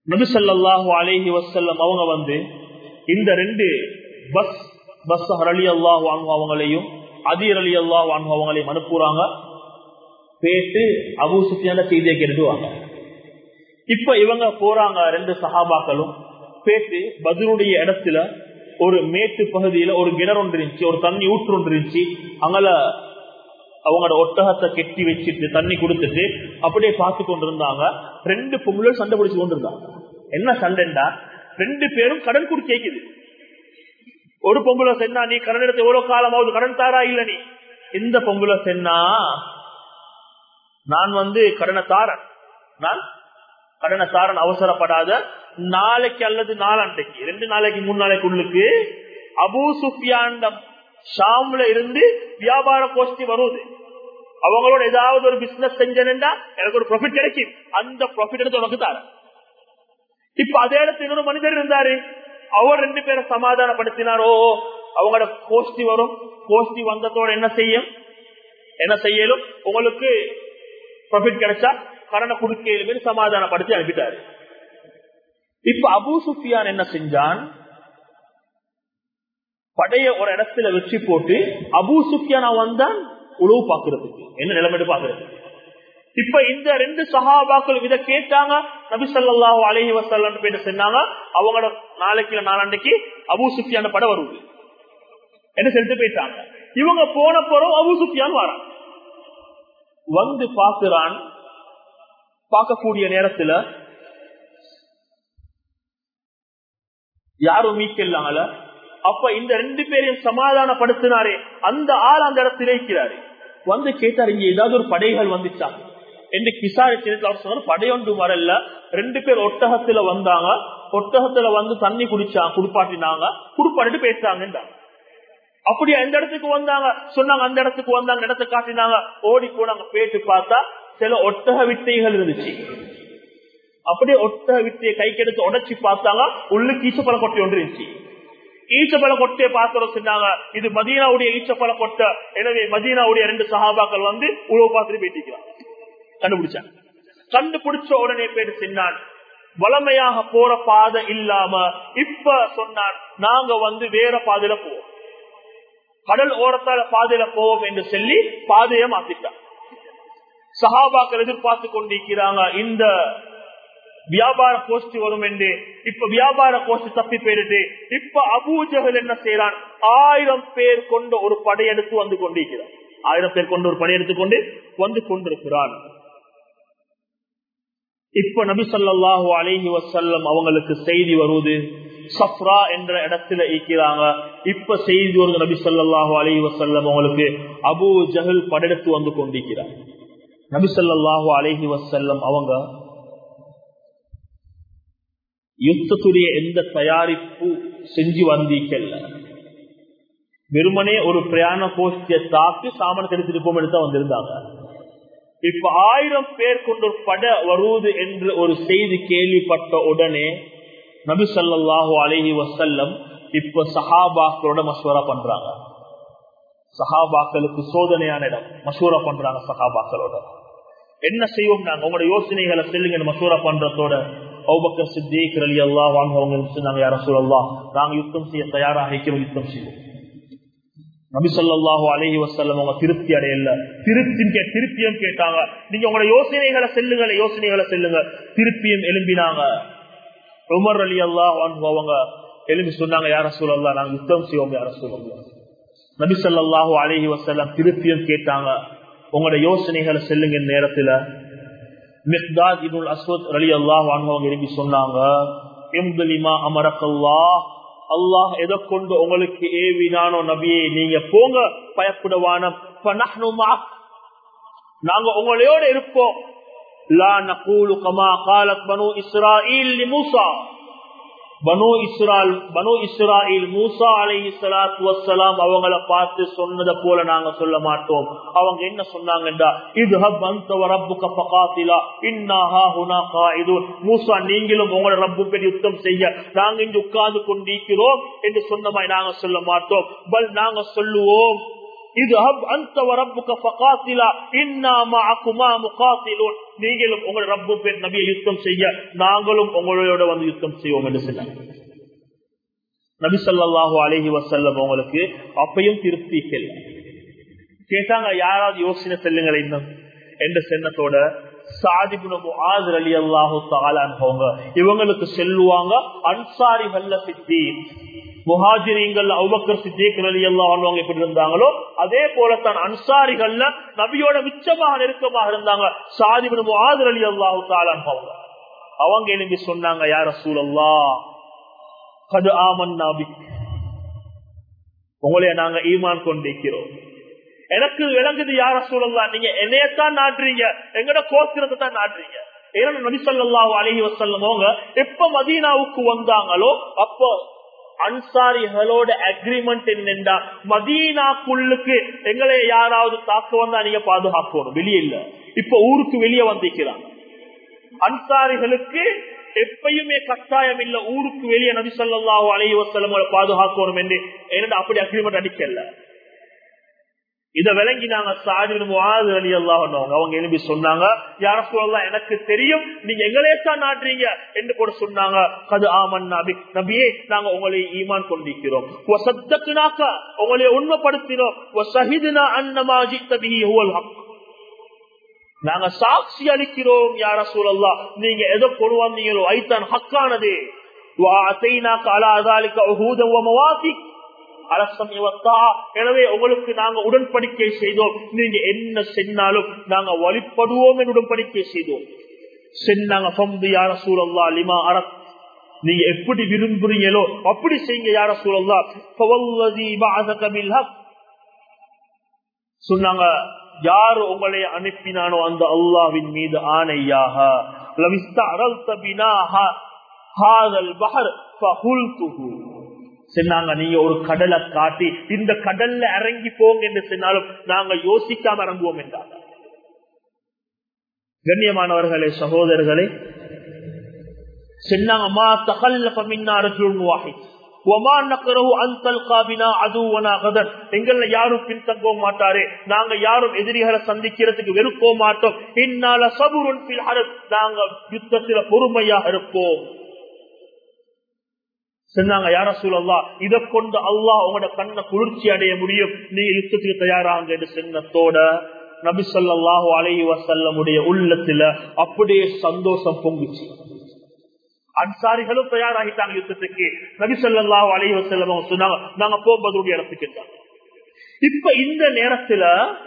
Speaker 1: நபிசல்லாஹு அலேஹி வசல்லம் அவங்க வந்து இந்த ரெண்டு பஸ் பஸ் அலி அல்லாஹ் அவங்களையும் அதீர் அலி அல்லாஹ் அவங்களையும் அனுப்புறாங்க பேட்டு அபு சுத்தியான செய்தியை கேட்டுவாங்க இப்ப இவங்க போறாங்க ரெண்டு சஹாபாக்களும் பேட்டு பதிலுடைய இடத்துல ஒரு மேட்டு பகுதியில ஒரு கிணறு ஒன்று இருந்துச்சு ஒரு தண்ணி ஊற்று ஒன்று இருந்துச்சு அங்கல அவங்களோட ஒட்டகத்தை கெட்டி வச்சுட்டு தண்ணி கொடுத்துட்டு அப்படியே பார்த்து கொண்டிருந்தாங்க ரெண்டு பொம்பளை சண்டை பிடிச்சு கொண்டிருந்தாங்க என்ன சண்டைண்டா ரெண்டு பேரும் கடன் குடி கேக்குது ஒரு பொம்பளை சென்னா நீ கடன் எடுத்து எவ்வளவு காலமாவது கடன் தாரா இல்ல நீ இந்த பொம்பளை சென்னா நான் வந்து கடனை தாரன் நான் கடனை தாரன் அவசரப்படாத நாளைக்கு அல்லது நாளாண்டைக்கு ரெண்டு நாளைக்கு மூணு நாளைக்கு உள்ளுக்கு அபூ சுஃபியாண்டம் ஷாம்ல இருந்து வியாபார கோஷ்டி வருவது அவங்களோட ஏதாவது ஒரு பிசினஸ் செஞ்சேன்னா எனக்கு ஒரு ப்ராஃபிட் கிடைக்கும் அந்த ப்ராஃபிட் எடுத்து உனக்கு தார இப்ப அதே இடத்துல இன்னொரு மனிதர் இருந்தாரு அவர் ரெண்டு பேரை சமாதானப்படுத்தினாரோ அவங்களோட கோஷ்டி வரும் கோஷ்டி வந்ததோட என்ன செய்யும் என்ன செய்யலும் உங்களுக்கு ப்ராஃபிட் கிடைச்சா கடனை கொடுக்க சமாதானப்படுத்தி அனுப்பிட்டாரு இப்ப அபூ சுஃபியான் என்ன செஞ்சான் படைய ஒரு இடத்துல வச்சு போட்டு அபூ சுஃபியானா வந்தான் உழவு பாக்குறதுக்கு என்ன நிலைமை பாக்குறது இப்ப இந்த ரெண்டு சகாபாக்கள் இதை கேட்டாங்க நபிசல்லாஹு அலஹி வசல்லம் பேர் சொன்னாங்க அவங்களோட நாளைக்கு நாளாண்டைக்கு அபூ சுஃபியான படம் வருது என்ன செலுத்து போயிட்டாங்க இவங்க போன போறோம் அபூ சுஃபியான் வரான் வந்து பாக்குறான் பார்க்கக்கூடிய நேரத்துல யாரும் மீக்கலாங்கள அப்ப இந்த ரெண்டு பேரையும் சமாதானப்படுத்தினாரே அந்த ஆள் அந்த இடத்துல இருக்கிறாரு வந்து கேட்டார் இங்க ஏதாவது ஒரு படைகள் வந்துச்சா என்று விசாரிச்சு அவர் சொன்னார் படையொன்று வரல ரெண்டு பேர் ஒட்டகத்துல வந்தாங்க ஒட்டகத்துல வந்து தண்ணி குடிச்சாங்க குடுப்பாட்டினாங்க குடுப்பாட்டிட்டு பேசாங்க அப்படியா எந்த இடத்துக்கு வந்தாங்க சொன்னாங்க அந்த இடத்துக்கு வந்தாங்க இடத்தை காட்டினாங்க ஓடி போனாங்க பேட்டு பார்த்தா சில ஒட்டக வித்தைகள் இருந்துச்சு அப்படியே ஒட்டக வித்தையை கைக்கெடுத்து உடச்சி பார்த்தாங்க உள்ளுக்கு ஈச்சப்பழ கொட்டை ஒன்று இருந்துச்சு ஈச்சப்பழ கொட்டையை பார்க்கிறோம் சொன்னாங்க இது மதீனாவுடைய ஈச்சப்பழ கொட்டை எனவே மதீனாவுடைய ரெண்டு சகாபாக்கள் வந்து உழவு பார்த்துட்டு பேட்டிக்கிறாங்க கண்டுபிடிச்சாங்க கண்டுபிடிச்ச உடனே பேரு சொன்னான் வளமையாக போற பாதை இல்லாம இப்ப சொன்னான் நாங்க வந்து வேற பாதையில போவோம் கடல் ஓரத்தால பாதையில போவோம் என்று சொல்லி பாதையை மாத்திட்டான் சஹாபாக்கள் எதிர்பார்த்து கொண்டிருக்கிறாங்க இந்த வியாபார கோஷ்டி வரும் என்று இப்ப வியாபார கோஷ்டி தப்பி போயிட்டு இப்ப அபூஜகல் என்ன செய்யறான் ஆயிரம் பேர் கொண்ட ஒரு படையெடுத்து வந்து கொண்டிருக்கிறான் ஆயிரம் பேர் கொண்டு ஒரு படையெடுத்து கொண்டு வந்து கொண்டிருக்கிறான் இப்ப நபி சொல்லாஹு அலஹி வசல்லம் அவங்களுக்கு செய்தி வருவது சப்ரா என்ற இடத்துல இருக்கிறாங்க இப்ப செய்தி வருது நபி சொல்லாஹு அலஹி வசல்லம் அவங்களுக்கு அபு ஜஹல் படையெடுத்து வந்து கொண்டிருக்கிறார் நபி சொல்லாஹு அலஹி வசல்லம் அவங்க யுத்தத்துடைய எந்த தயாரிப்பு செஞ்சு வந்தீங்கல்ல வெறுமனே ஒரு பிரயாண கோஷ்டியை தாக்கி சாமான எடுத்துட்டு போம் எடுத்தா வந்திருந்தாங்க இப்ப ஆயிரம் பேர் கொண்டு ஒரு பட வருவது என்று ஒரு செய்தி கேள்விப்பட்ட உடனே நபி சொல்லாஹு அலஹி வசல்லம் இப்ப சஹாபாக்களோட மசூரா பண்றாங்க சஹாபாக்களுக்கு சோதனையான இடம் மசூரா பண்றாங்க சஹாபாக்களோட என்ன செய்வோம் நாங்க உங்களோட யோசனைகளை செல்லுங்க மசூரா பண்றதோட அவுபக்கர் சித்திக் அலி அல்லா வாங்க சொன்னாங்க யார சொல்லலாம் நாங்க யுத்தம் செய்ய தயாராக இருக்கிறோம் யுத்தம் செய்வோம் நபி சொல்லாஹு அலஹி வசல்லம் அவங்க திருப்தி அடையல திருப்தி திருப்பியும் கேட்டாங்க நீங்க உங்களோட யோசனைகளை செல்லுங்க யோசனைகளை செல்லுங்க திருப்பியும் எழும்பினாங்க உமர் அலி அல்லா அவங்க எழுப்பி சொன்னாங்க யார சொல்லலாம் நாங்க யுத்தம் செய்வோம் யார சொல்லலாம் நபி சொல்லாஹு அலஹி வசல்லம் திருப்பியும் கேட்டாங்க உங்களோட யோசனைகளை செல்லுங்க நேரத்துல மிக்தாத் இபுல் அஸ்வத் அலி அல்லாஹ் அவங்க எழுப்பி சொன்னாங்க எம்பலிமா அமரக்கல்லா அல்லாஹ் எதை கொண்டு உங்களுக்கு ஏவினானோ நபியை நீங்க போங்க பயப்படுவான நாங்க உங்களோட இருப்போம் லா நகூலு கமா காலத் பனு இஸ்ராயில் மூசா பனு இஸ்ரால் பனு இஸ்ராயில் மூசா அலை சலாத் வசலாம் அவங்கள பார்த்து சொன்னதை போல நாங்க சொல்ல மாட்டோம் அவங்க என்ன சொன்னாங்கடா இது மூசா நீங்களும் உங்களோட ரப்பு பெரிய யுத்தம் செய்ய நாங்க இங்கு உட்கார்ந்து கொண்டிருக்கிறோம் என்று சொன்ன மாதிரி நாங்க சொல்ல மாட்டோம் பல் நாங்க சொல்லுவோம் இது ஹப் அந்த ரப்புக்க ஃபகாத்திலா இன்னா மஅகுமா முகாத்திலூன் நீங்களும் உங்கள் ரப்பு பேர் நபியை யுத்தம் செய்ய நாங்களும் உங்களோட வந்து யுத்தம் செய்வோம் என்று சொன்னாங்க நபி ஸல்லல்லாஹு அலைஹி வஸல்லம் உங்களுக்கு அப்பையும் திருப்தி இல்லை கேட்டாங்க யாராவது யோசனை செல்லுங்கள் இன்னும் என்ற சென்னத்தோட இவங்களுக்கு செல்லுவாங்க அன்சாரிகள்ல சித்தி முஹாஜிரிங்கள் அவுபக்கர் சித்திகள் அலி அல்லாஹ் எப்படி இருந்தாங்களோ அதே போலத்தான் அன்சாரிகள்ல நபியோட மிச்சமாக நெருக்கமாக இருந்தாங்க சாதிபின் முஹாஜர் அலி அல்லாஹு தாலான் அவங்க அவங்க எழும்பி சொன்னாங்க யார சூழல்லா கது ஆமன் நாபி உங்களைய நாங்க ஈமான் கொண்டிருக்கிறோம் எனக்கு விளங்குது யார சூழல்லாம் நீங்க என்னையத்தான் நாட்டுறீங்க எங்கட கோத்திரத்தை தான் நாட்டுறீங்க ஏன்னா நபி சொல்லாஹு அலஹி வசல்லமோங்க எப்ப மதீனாவுக்கு வந்தாங்களோ அப்போ அன்சாரிகளோட அக்ரிமெண்ட் என்னென்றா மதீனாக்குள்ளுக்கு எங்களை யாராவது தாக்க வந்தா நீங்க பாதுகாக்கணும் வெளியே இல்ல இப்ப ஊருக்கு வெளியே வந்திருக்கிறாங்க அன்சாரிகளுக்கு எப்பயுமே கட்டாயம் இல்ல ஊருக்கு வெளியே நபி சொல்லாஹு அலஹி வசல்லம் பாதுகாக்கணும் என்று என்னடா அப்படி அக்ரிமெண்ட் அடிக்கல இத விளங்கி நாங்க சாதின் அலி அல்லாஹ் அவங்க எழுப்பி சொன்னாங்க யார சொல்லலாம் எனக்கு தெரியும் நீங்க எங்களே தான் நாட்டுறீங்க என்று கூட சொன்னாங்க கது ஆமன் நபி நபியே நாங்க உங்களை ஈமான் கொண்டிருக்கிறோம் உங்களை உண்மைப்படுத்தினோம் நாங்க சாட்சி அளிக்கிறோம் யார சூழல்லா நீங்க எதை கொண்டு வந்தீங்களோ ஐத்தான் ஹக்கானது எனவே உங்களுக்கு நாங்க உடன்படிக்கை செய்தோம் நீங்க என்ன செஞ்சாலும் நாங்க வழிபடுவோம் என்று உடன்படிக்கை செய்தோம் சென்னாங்க யார சூழல்லா லிமா அரத் நீங்க எப்படி விரும்புறீங்களோ அப்படி செய்யுங்க யார சூழல்லா சொன்னாங்க யார் உங்களை அனுப்பினானோ அந்த அல்லாவின் மீது ஆணையாக சொன்னாங்க நீங்க ஒரு கடலை காட்டி இந்த கடல்ல இறங்கி போங்க என்று சொன்னாலும் நாங்க யோசிக்காம இறங்குவோம் என்றாங்க கண்ணியமானவர்களே சகோதரர்களே சொன்னாங்க மா தகல்ல மின்னாரஜுன் வாஹித் எங்கள யாரும் பின்தங்க மாட்டாரு நாங்க யாரும் எதிரிகளை சந்திக்கிறதுக்கு வெறுப்போ மாட்டோம் இந்நாள சபுருன் நாங்க யுத்தத்தில பொறுமையாக இருப்போம் சொன்னாங்க யார சூழல்லா இதை கொண்டு அல்லாஹ் உங்களோட கண்ணை குளிர்ச்சி அடைய முடியும் நீங்க யுத்தத்துக்கு தயாராங்க என்று சின்னத்தோட நபி சொல்லாஹு அலைஹி வசல்லமுடைய உள்ளத்துல அப்படியே சந்தோஷம் பொங்குச்சு அன்சாரிகளும் தயாராகிட்டாங்க யுத்தத்துக்கு நபி சொல்லாஹு அலைஹி வசல்லம் சொன்னாங்க நாங்க போகும்போது இடத்துக்கு இப்ப இந்த நேரத்துல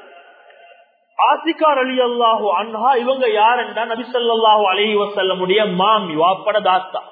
Speaker 1: ஆசிகார் அலி அல்லாஹு அன்ஹா இவங்க யாருன்னா நபி சொல்லாஹு அலைஹி வசல்லமுடைய மாமி வாப்பட தாத்தா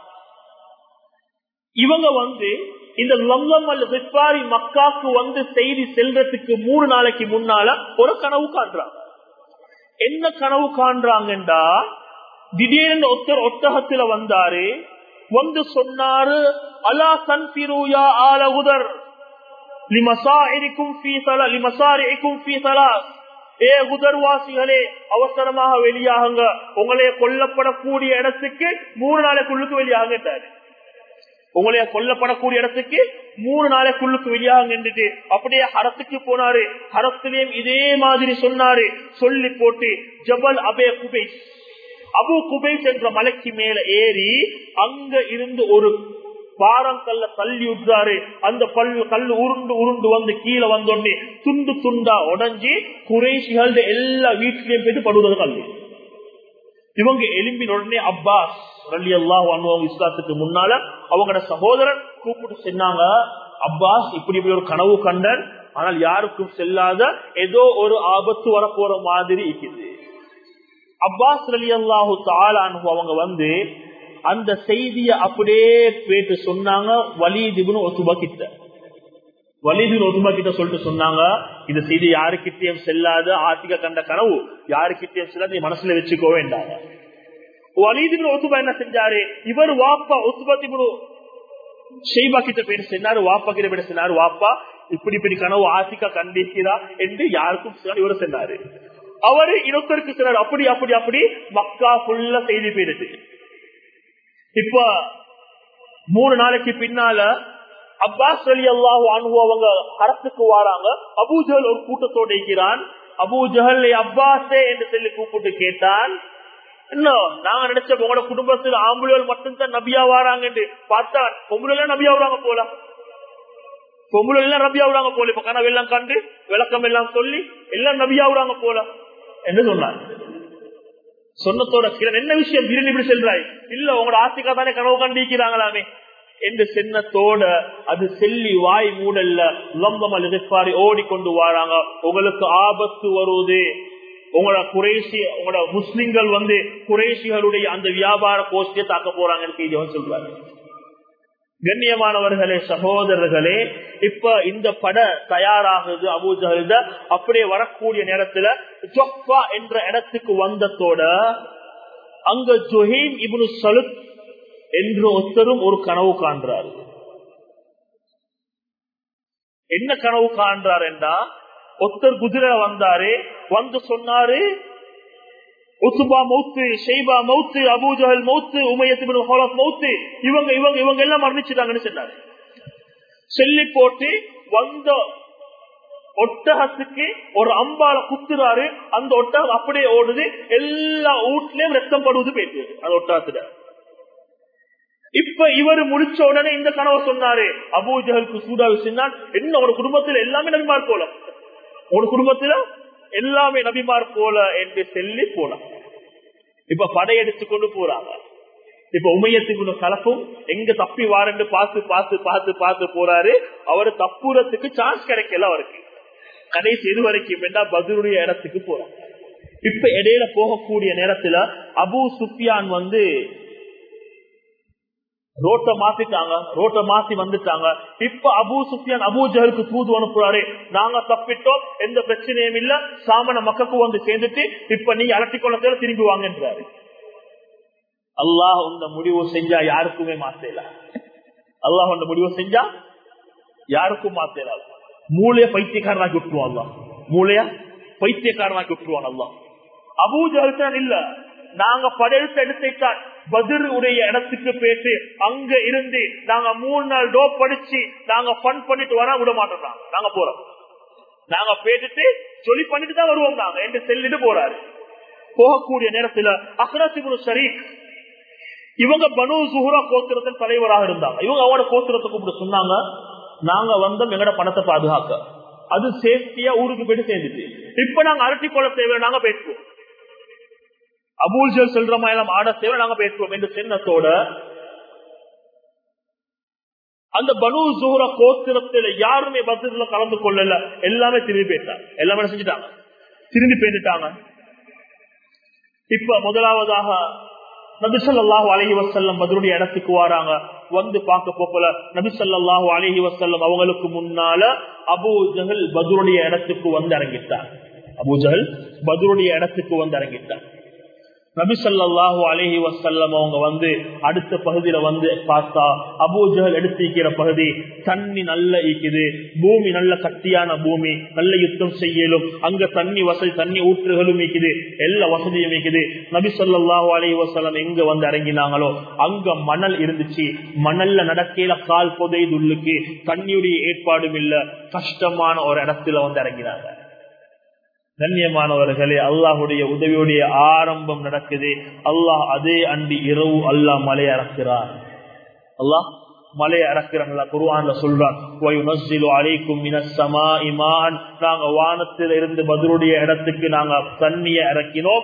Speaker 1: இவங்க வந்து இந்த லம்லம் அல்ல விப்பாரி மக்காக்கு வந்து செய்தி செல்றதுக்கு மூணு நாளைக்கு முன்னால ஒரு கனவு காண்றாங்க என்ன கனவு காண்றாங்கன்றா திடீர்னு ஒருத்தர் ஒட்டகத்துல வந்தாரு வந்து சொன்னாரு அலா சன்பிரூயா ஆல உதர் லிமசாரிக்கும் லிமசாரிக்கும் ஏ உதர்வாசிகளே அவசரமாக வெளியாகுங்க உங்களைய கொல்லப்படக்கூடிய இடத்துக்கு மூணு நாளைக்குள்ளுக்கு வெளியாகிட்டாரு உங்களைய கொல்லப்படக்கூடிய இடத்துக்கு மூணு நாளைக்குள்ளுக்கு வெளியாக நின்றுட்டு அப்படியே ஹரத்துக்கு போனாரு ஹரத்திலையும் இதே மாதிரி சொன்னாரு சொல்லி போட்டு ஜபல் அபே குபேஷ் அபு குபேஷ் என்ற மலைக்கு மேல ஏறி அங்க இருந்து ஒரு பாறங்கல்ல தள்ளி விட்டாரு அந்த பல்லு கல் உருண்டு உருண்டு வந்து கீழே வந்தோடனே துண்டு துண்டா உடஞ்சி குறைசிகள் எல்லா வீட்லயும் போயிட்டு படுவது கல்லு இவங்க எலும்பின் உடனே அப்பாஸ் ரலி அல்லாஹ் இஸ்லாத்துக்கு முன்னால அவங்களோட சகோதரன் கூப்பிட்டு சொன்னாங்க அப்பாஸ் இப்படி இப்படி ஒரு கனவு கண்டன் ஆனால் யாருக்கும் செல்லாத ஏதோ ஒரு ஆபத்து வரப்போற மாதிரி இருக்குது அப்பாஸ் ரலி அல்லாஹு தாலானு அவங்க வந்து அந்த செய்திய அப்படியே பேட்டு சொன்னாங்க வலிதிபுன்னு ஒத்துபா கிட்ட வலிதின் ஒத்துபா கிட்ட சொல்லிட்டு சொன்னாங்க இந்த செய்தி யாருக்கிட்டயும் செல்லாத ஆத்திக கண்ட கனவு யாருக்கிட்டயும் செல்லாத மனசுல வச்சுக்கோ வேண்டாங்க வலிதின் ஒத்துபா என்ன செஞ்சாரு இவர் வாப்பா ஒத்துபத்தி ஷெய்பா கிட்ட பேர் சொன்னாரு வாப்பா கிட்ட பேர் சொன்னாரு வாப்பா இப்படி இப்படி கனவு ஆசிக்கா கண்டிக்கிறா என்று யாருக்கும் இவர் சொன்னாரு அவரு இன்னொருத்தருக்கு சொன்னாரு அப்படி அப்படி அப்படி மக்கா ஃபுல்லா செய்தி போயிடுது இப்ப மூணு நாளைக்கு பின்னால அப்பாஸ் அலி அல்லாஹு அனுபவம் அவங்க அரசுக்கு வாராங்க அபூஜஹல் ஒரு கூட்டத்தோடு இருக்கிறான் அபூஜஹல் அப்பாஸே என்று சொல்லி கூப்பிட்டு கேட்டான் இன்னும் நாங்க நினைச்ச உங்களோட குடும்பத்தில் ஆம்புலிகள் மட்டும்தான் நபியா வாராங்க என்று பார்த்தா பொம்புல நபியா வராங்க போல பொம்புல எல்லாம் நபியா வராங்க போல இப்ப கனவு எல்லாம் கண்டு விளக்கம் எல்லாம் சொல்லி எல்லாம் நபியா வராங்க போல என்று சொன்னார் சொன்னத்தோட கிரண் என்ன விஷயம் திடீர்னு இப்படி செல்றாய் இல்ல உங்களோட ஆசிக்கா தானே கனவு கண்டிக்கிறாங்களாமே என்று சின்னத்தோட அது செல்லி வாய் மூடல்ல உலம்பம் அல்லது ஓடிக்கொண்டு வராங்க உங்களுக்கு ஆபத்து வருவது உங்களோட குறைசி உங்களோட முஸ்லிம்கள் வந்து குறைசிகளுடைய அந்த வியாபார கோஷ்டியை தாக்க போறாங்கன்னு சொல்றாரு கண்ணியமானவர்களே சகோதரர்களே இப்ப இந்த பட தயாராகுது அபூஜகல்த அப்படியே வரக்கூடிய நேரத்துல ஜொஃபா என்ற இடத்துக்கு வந்ததோட அங்க ஜொஹீம் இப்னு சலுத் என்று ஒருத்தரும் ஒரு கனவு காண்றாரு என்ன கனவு காண்றார் என்றா ஒருத்தர் குதிரை வந்தாரு வந்து சொன்னாரு உசுபா மௌத்து ஷெய்பா மௌத்து அபூஜஹல் மௌத்து உமையத்து மௌத்து இவங்க இவங்க இவங்க எல்லாம் மரணிச்சுட்டாங்கன்னு சொன்னாரு சொல்லி போட்டு வந்த ஒட்டகத்துக்கு ஒரு அம்பால குத்துறாரு அந்த ஒட்டகம் அப்படியே ஓடுது எல்லா வீட்லயும் ரத்தம் படுவது போயிட்டு அந்த ஒட்டகத்துல இப்ப இவர் முடிச்ச உடனே இந்த கனவை சொன்னாரு அபூஜகலுக்கு சூடா சொன்னான் என்ன ஒரு குடும்பத்துல எல்லாமே நபிமார் போல ஒரு குடும்பத்துல எல்லாமே நபிமார் போல என்று சொல்லி போனான் இப்ப படையெடுத்து கொண்டு போறாங்க இப்ப உமையத்துக்கு கலப்பும் எங்க தப்பி வாரண்டு பார்த்து பார்த்து பார்த்து பார்த்து போறாரு அவரு தப்புறதுக்கு சான்ஸ் கிடைக்கல அவருக்கு கடைசி இது வரைக்கும் வேண்டா பதிலுடைய இடத்துக்கு போறாங்க இப்ப இடையில போகக்கூடிய நேரத்துல அபு சுஃபியான் வந்து ரோட்டை மாத்திட்டாங்க ரோட்டை மாத்தி வந்துட்டாங்க இப்ப அபு சுஃபியான் அபு ஜஹலுக்கு தூது அனுப்புறாரு நாங்க தப்பிட்டோம் எந்த பிரச்சனையும் இல்ல சாமன மக்களுக்கு வந்து சேர்ந்துட்டு இப்ப நீங்க அலட்டி கொள்ளத்துல திரும்பி வாங்கன்றாரு அல்லாஹ் இந்த முடிவு செஞ்சா யாருக்குமே மாத்தல அல்லாஹ் இந்த முடிவு செஞ்சா யாருக்கும் மாத்தல மூளைய பைத்தியக்காரனாக்கி விட்டுருவான் அல்லா மூளைய பைத்தியக்காரனாக்கி விட்டுருவான் அல்லா அபூஜஹல் இல்ல நாங்க படையெடுத்து எடுத்துட்டான் பதில் உடைய இடத்துக்கு போயிட்டு அங்க இருந்து நாங்க மூணு நாள் டோ படிச்சு நாங்க ஃபன் பண்ணிட்டு வர விட மாட்டோம் நாங்க போறோம் நாங்க போயிட்டு சொல்லி பண்ணிட்டு தான் வருவோம் நாங்க என்று செல்லிட்டு போறாரு போகக்கூடிய நேரத்துல அக்ரசிபுரு ஷரீக் இவங்க பனு சுஹரா கோத்திரத்தின் தலைவராக இருந்தாங்க இவங்க அவங்களோட கோத்திரத்தை கூப்பிட்டு சொன்னாங்க நாங்க வந்தோம் எங்கட பணத்தை பாதுகாக்க அது சேஃப்டியா ஊருக்கு போயிட்டு சேர்ந்துச்சு இப்ப நாங்க அரட்டி கொள்ள தேவை நாங்க பேசுவோம் அபூல்ஜல் செல்ற மாதிரி ஆட தேவை நாங்க பேசுவோம் என்று சின்னத்தோட அந்த பனு ஜூர கோத்திரத்தில் யாருமே பத்திரத்துல கலந்து கொள்ளல எல்லாமே திரும்பி போயிட்டாங்க எல்லாமே செஞ்சுட்டாங்க திரும்பி போயிட்டாங்க இப்ப முதலாவதாக நபிசல்லாஹு அலஹி வசல்லம் பதிலுடைய இடத்துக்கு வராங்க வந்து பார்க்க போல நபிசல்லாஹு அலஹி வசல்லம் அவங்களுக்கு முன்னால அபு ஜஹல் பதுருடைய இடத்துக்கு வந்து இறங்கிட்டார் அபு ஜஹல் பதுருடைய இடத்துக்கு வந்து இறங்கிட்டார் நபிசல்லாஹு அலஹி வசல்லம் அவங்க வந்து அடுத்த பகுதியில வந்து பார்த்தா அபூஜகல் எடுத்திருக்கிற பகுதி தண்ணி நல்ல ஈக்குது பூமி நல்ல சக்தியான பூமி நல்ல யுத்தம் செய்யலும் அங்க தண்ணி வசதி தண்ணி ஊற்றுகளும் ஈக்குது எல்லா வசதியும் ஈக்குது நபிசல்லாஹு அலஹி வசல்லம் எங்க வந்து இறங்கினாங்களோ அங்க மணல் இருந்துச்சு மணல்ல நடக்கையில கால் புதைதுள்ளுக்கு தண்ணியுடைய ஏற்பாடும் இல்ல கஷ்டமான ஒரு இடத்துல வந்து இறங்கினாங்க கண்ணியமானவர்களே அல்லாஹுடைய உதவியுடைய ஆரம்பம் நடக்குது அல்லாஹ் அதே அண்டி இரவு அல்லாஹ் மலை அறக்கிறார் அல்லாஹ் மலை அறக்கிறான் குருவான்ல சொல்றான் நாங்க வானத்தில் இருந்து பதிலுடைய இடத்துக்கு நாங்க தண்ணிய இறக்கினோம்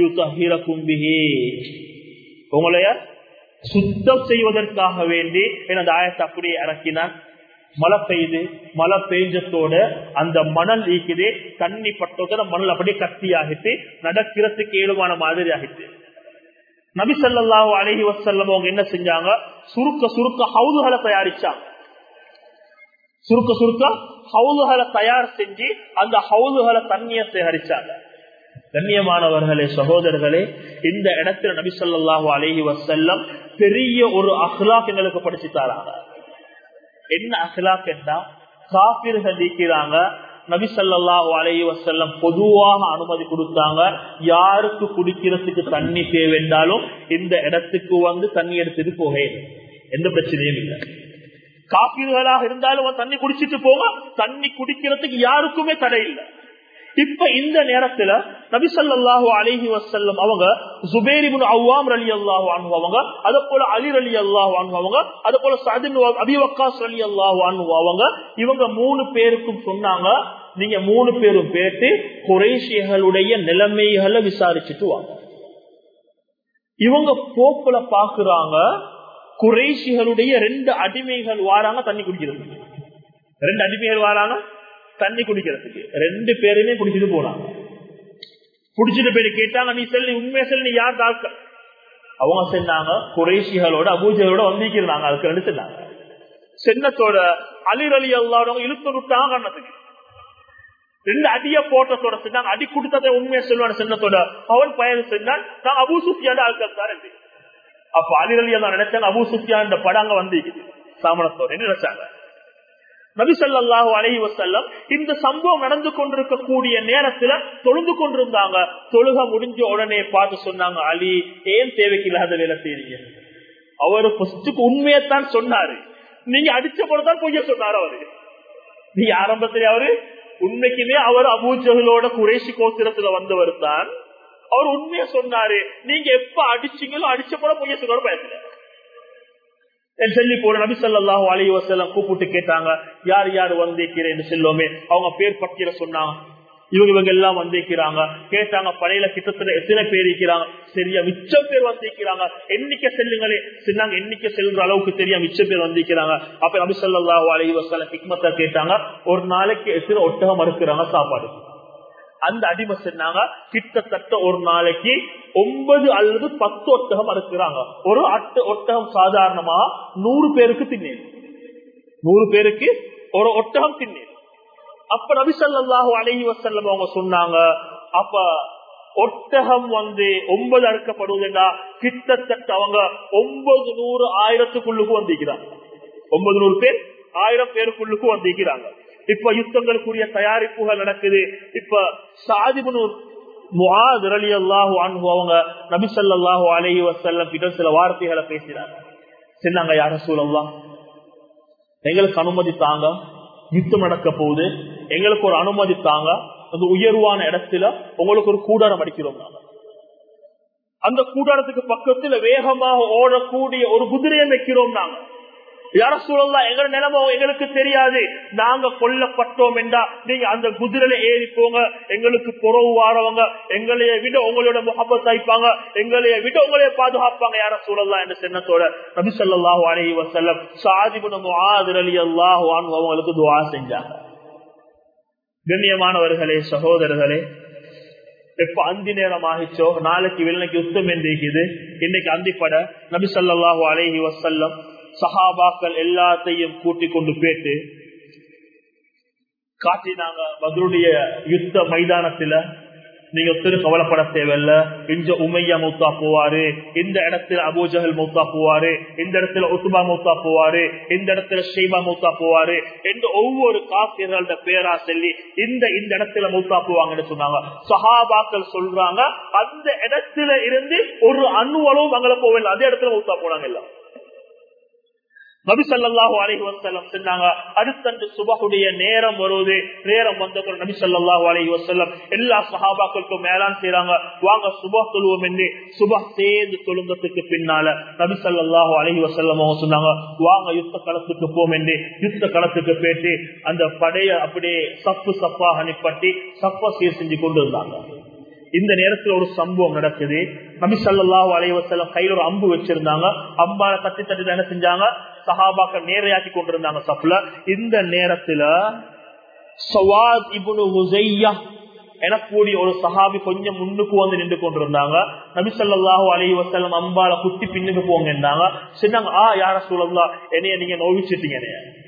Speaker 1: உங்களைய சுத்தம் செய்வதற்காக வேண்டி எனது ஆயத்தை அப்படியே இறக்கினான் மழை பெய்யுது மழை பெய்ஞ்சத்தோட அந்த மணல் ஈக்குது தண்ணி பட்டோட மணல் அப்படியே கத்தி ஆகிட்டு நடக்கிறதுக்கு ஏழுமான மாதிரி ஆகிட்டு நபி சல்லாஹு அலஹி வசல்லம் அவங்க என்ன செஞ்சாங்க சுருக்க சுருக்க ஹவுதுகளை தயாரிச்சாங்க சுருக்க சுருக்க ஹவுதுகளை தயார் செஞ்சு அந்த ஹவுதுகளை தண்ணிய சேகரிச்சாங்க கண்ணியமானவர்களே சகோதரர்களே இந்த இடத்துல நபி சொல்லாஹு அலஹி வசல்லம் பெரிய ஒரு அஹ்லாக் எங்களுக்கு படிச்சு தராங்க என்ன அஹ்லாக் என்றா காபிர்கள் நீக்கிறாங்க நபி சல்லாஹு அலைஹி வசல்லம் பொதுவாக அனுமதி கொடுத்தாங்க யாருக்கு குடிக்கிறதுக்கு தண்ணி தேவைண்டாலும் இந்த இடத்துக்கு வந்து தண்ணி எடுத்துட்டு போக எந்த பிரச்சனையும் இல்லை காப்பீர்களாக இருந்தாலும் தண்ணி குடிச்சிட்டு போக தண்ணி குடிக்கிறதுக்கு யாருக்குமே தடை இல்லை இப்ப இந்த நேரத்துல நபிசல்லாஹு அலிஹி வசல்லம் அவங்க சுபேரிபுன் அவ்வாம் அலி அல்லாஹு அவங்க அதே போல அலி அலி அல்லாஹு அவங்க அதே போல சதின் அபிவக்காஸ் அலி அல்லாஹு அவங்க இவங்க மூணு பேருக்கும் சொன்னாங்க நீங்க மூணு பேரும் பேட்டு குறைஷிகளுடைய நிலைமைகளை விசாரிச்சுட்டு வாங்க இவங்க போக்குல பாக்குறாங்க குறைஷிகளுடைய ரெண்டு அடிமைகள் வாராங்க தண்ணி குடிக்கிறது ரெண்டு அடிமைகள் வாராங்க தண்ணி குடிக்கிறதுக்கு ரெண்டு பேருமே குடிச்சிட்டு போனாங்க குடிச்சிட்டு போய் கேட்டாங்க நீ செல் உண்மையை செல் நீ யார் டாக்டர் அவங்க சொன்னாங்க குறைஷிகளோட அபூஜையோட வந்திருக்கிறாங்க அதுக்கு ரெண்டு சொன்னாங்க சென்னத்தோட அலிர் அலி எல்லாரும் இழுத்து விட்டாங்க கண்ணத்துக்கு ரெண்டு அடிய போட்டத்தோட சொன்னாங்க அடி கொடுத்ததை உண்மையை சொல்லுவான சென்னத்தோட அவன் பயன் சொன்னான் நான் அபு சுஃபியாண்ட ஆட்கள் தான் அப்ப அலிர் அலி எல்லாம் நினைச்சாங்க அபு சுஃபியான் படாங்க வந்திருக்குது சாமனத்தோட நினைச்சாங்க நபிசல்லாஹு அலஹி வசல்லம் இந்த சம்பவம் நடந்து கொண்டிருக்கக்கூடிய நேரத்துல தொழுந்து கொண்டிருந்தாங்க தொழுக முடிஞ்ச உடனே பார்த்து சொன்னாங்க அலி ஏன் தேவைக்கு இல்லாத வேலை செய்றீங்க அவரு ஃபர்ஸ்டுக்கு உண்மையத்தான் சொன்னாரு நீங்க அடிச்ச போலதான் பொய்ய சொன்னாரு அவரு நீங்க ஆரம்பத்திலே அவரு உண்மைக்குமே அவர் அபூஜகளோட குறைசி கோத்திரத்துல வந்தவர் தான் அவர் உண்மைய சொன்னாரு நீங்க எப்ப அடிச்சீங்களோ அடிச்ச போல பொய்ய சொன்னாரு பயத்துல சொல்லி போற நபி சொல்லாஹு அலி வசலம் கூப்பிட்டு கேட்டாங்க யார் யார் வந்திருக்கிறேன் செல்லோமே அவங்க பேர் பட்டியல சொன்னாங்க இவங்க இவங்க எல்லாம் வந்திருக்கிறாங்க கேட்டாங்க பழையில கிட்டத்தட்ட எத்தனை பேர் இருக்கிறாங்க சரியா மிச்சம் பேர் வந்திருக்கிறாங்க எண்ணிக்கை செல்லுங்களே சொன்னாங்க எண்ணிக்கை செல்ற அளவுக்கு தெரியா மிச்சம் பேர் வந்திருக்கிறாங்க அப்ப நபி சொல்லாஹு அலி வசலம் ஹிக்மத்தா கேட்டாங்க ஒரு நாளைக்கு எத்தனை ஒட்டகம் மறுக்கிறாங்க சாப்பாடு அந்த அடிமை சொன்னாங்க கிட்டத்தட்ட ஒரு நாளைக்கு ஒன்பது அல்லது பத்து ஒட்டகம் அறுக்கிறாங்க ஒரு அட்டு ஒட்டகம் சாதாரணமா நூறு பேருக்கு தின்னேன் நூறு பேருக்கு ஒரு ஒட்டகம் தின்னேன் அப்ப நபிசல்லாஹு அலஹி வசல்லம் அவங்க சொன்னாங்க அப்ப ஒட்டகம் வந்து ஒன்பது அறுக்கப்படுவதுன்னா கிட்டத்தட்ட அவங்க ஒன்பது நூறு ஆயிரத்துக்குள்ளுக்கு வந்திருக்கிறாங்க ஒன்பது நூறு பேர் ஆயிரம் பேருக்குள்ளுக்கு வந்திருக்கிறாங்க இப்ப யுத்தங்களுக்குரிய தயாரிப்புகள் நடக்குது இப்ப சாதிபனூர் முகாதி அல்லாஹு அன்பு அவங்க நபிசல்லாஹு அலஹி வசல்லம் கிட்ட சில வார்த்தைகளை பேசினாங்க சொன்னாங்க யார சூழல்லாம் எங்களுக்கு அனுமதி தாங்க யுத்தம் நடக்க போகுது எங்களுக்கு ஒரு அனுமதி தாங்க அந்த உயர்வான இடத்துல உங்களுக்கு ஒரு கூடாரம் அடிக்கிறோம் நாங்க அந்த கூடாரத்துக்கு பக்கத்துல வேகமாக ஓடக்கூடிய ஒரு குதிரையை வைக்கிறோம் நாங்க யார சூழல்லாம் எங்க நிலைமை எங்களுக்கு தெரியாது நாங்க கொல்லப்பட்டோம் என்றா நீங்க அந்த குதிரையில ஏறி போங்க எங்களுக்கு புறவு வாரவங்க எங்களைய விட உங்களோட முகப்பத் ஆயிப்பாங்க எங்களைய விட உங்களைய பாதுகாப்பாங்க யார சூழல்லாம் என்ற சின்னத்தோட நபி சொல்லாஹு அலஹி வசல்லம் சாதிபுனம் அலி அல்லாஹு அவங்களுக்கு துவா செஞ்சாங்க கண்ணியமானவர்களே சகோதரர்களே எப்ப அந்தி நேரம் ஆகிச்சோ நாளைக்கு வெள்ளனைக்கு யுத்தம் என்றிருக்குது இன்னைக்கு அந்திப்பட நபி சொல்லாஹு அலஹி வசல்லம் சஹாபாக்கள் எல்லாத்தையும் கூட்டிக் கொண்டு போயிட்டு காட்டினாங்க பத்ருடைய யுத்த மைதானத்துல நீங்க ஒத்தரு கவலைப்பட தேவையில்ல இஞ்ச உமையா மௌத்தா போவாரு இந்த இடத்துல அபூஜகல் மௌத்தா போவாரு இந்த இடத்துல உத்துபா மௌத்தா போவாரு இந்த இடத்துல ஷெய்பா மௌத்தா போவாரு என்று ஒவ்வொரு காப்பியர்களோட பேரா சொல்லி இந்த இந்த இடத்துல மௌத்தா போவாங்கன்னு சொன்னாங்க சஹாபாக்கள் சொல்றாங்க அந்த இடத்துல இருந்து ஒரு அணுவளவும் அங்கே போவில்லை அதே இடத்துல மௌத்தா போனாங்க எல்லாம் நபி சல்லாஹூ அலஹி வசல்லம் சொன்னாங்க அடுத்தன்று சுபகுடைய நேரம் வருவது நேரம் வந்த நபி சல்லாஹூ அலஹி வசல்லம் எல்லா சஹாபாக்களுக்கும் மேலான் செய்யறாங்க வாங்க சுப தொழுவோம் என்று சுப சேர்ந்து தொழுங்கத்துக்கு பின்னால நபி சல்லாஹூ அலஹி வசல்லம் சொன்னாங்க வாங்க யுத்த களத்துக்கு போம் என்று யுத்த களத்துக்கு போயிட்டு அந்த படைய அப்படியே சப்பு சப்பா அனுப்பட்டி சப்பா சீர் செஞ்சு கொண்டு இருந்தாங்க இந்த நேரத்துல ஒரு சம்பவம் நடக்குது நபி சல்லாஹூ அலைவசல்லம் கையில ஒரு அம்பு வச்சிருந்தாங்க அம்பால தட்டி தட்டி என்ன செஞ்சாங்க சஹாபாக்கள் நேரையாக்கி கொண்டிருந்தாங்க சப்ல இந்த நேரத்துல சவாத் இபுனு ஹுசையா எனக்கூடிய ஒரு சஹாபி கொஞ்சம் முன்னுக்கு வந்து நின்று கொண்டிருந்தாங்க நபி சொல்லாஹு அலி வசல்லம் அம்பால குத்தி பின்னுக்கு போங்கன்னாங்க சொன்னாங்க ஆ யார சூழல்லா என்னைய நீங்க நோவிச்சிட்டீங்க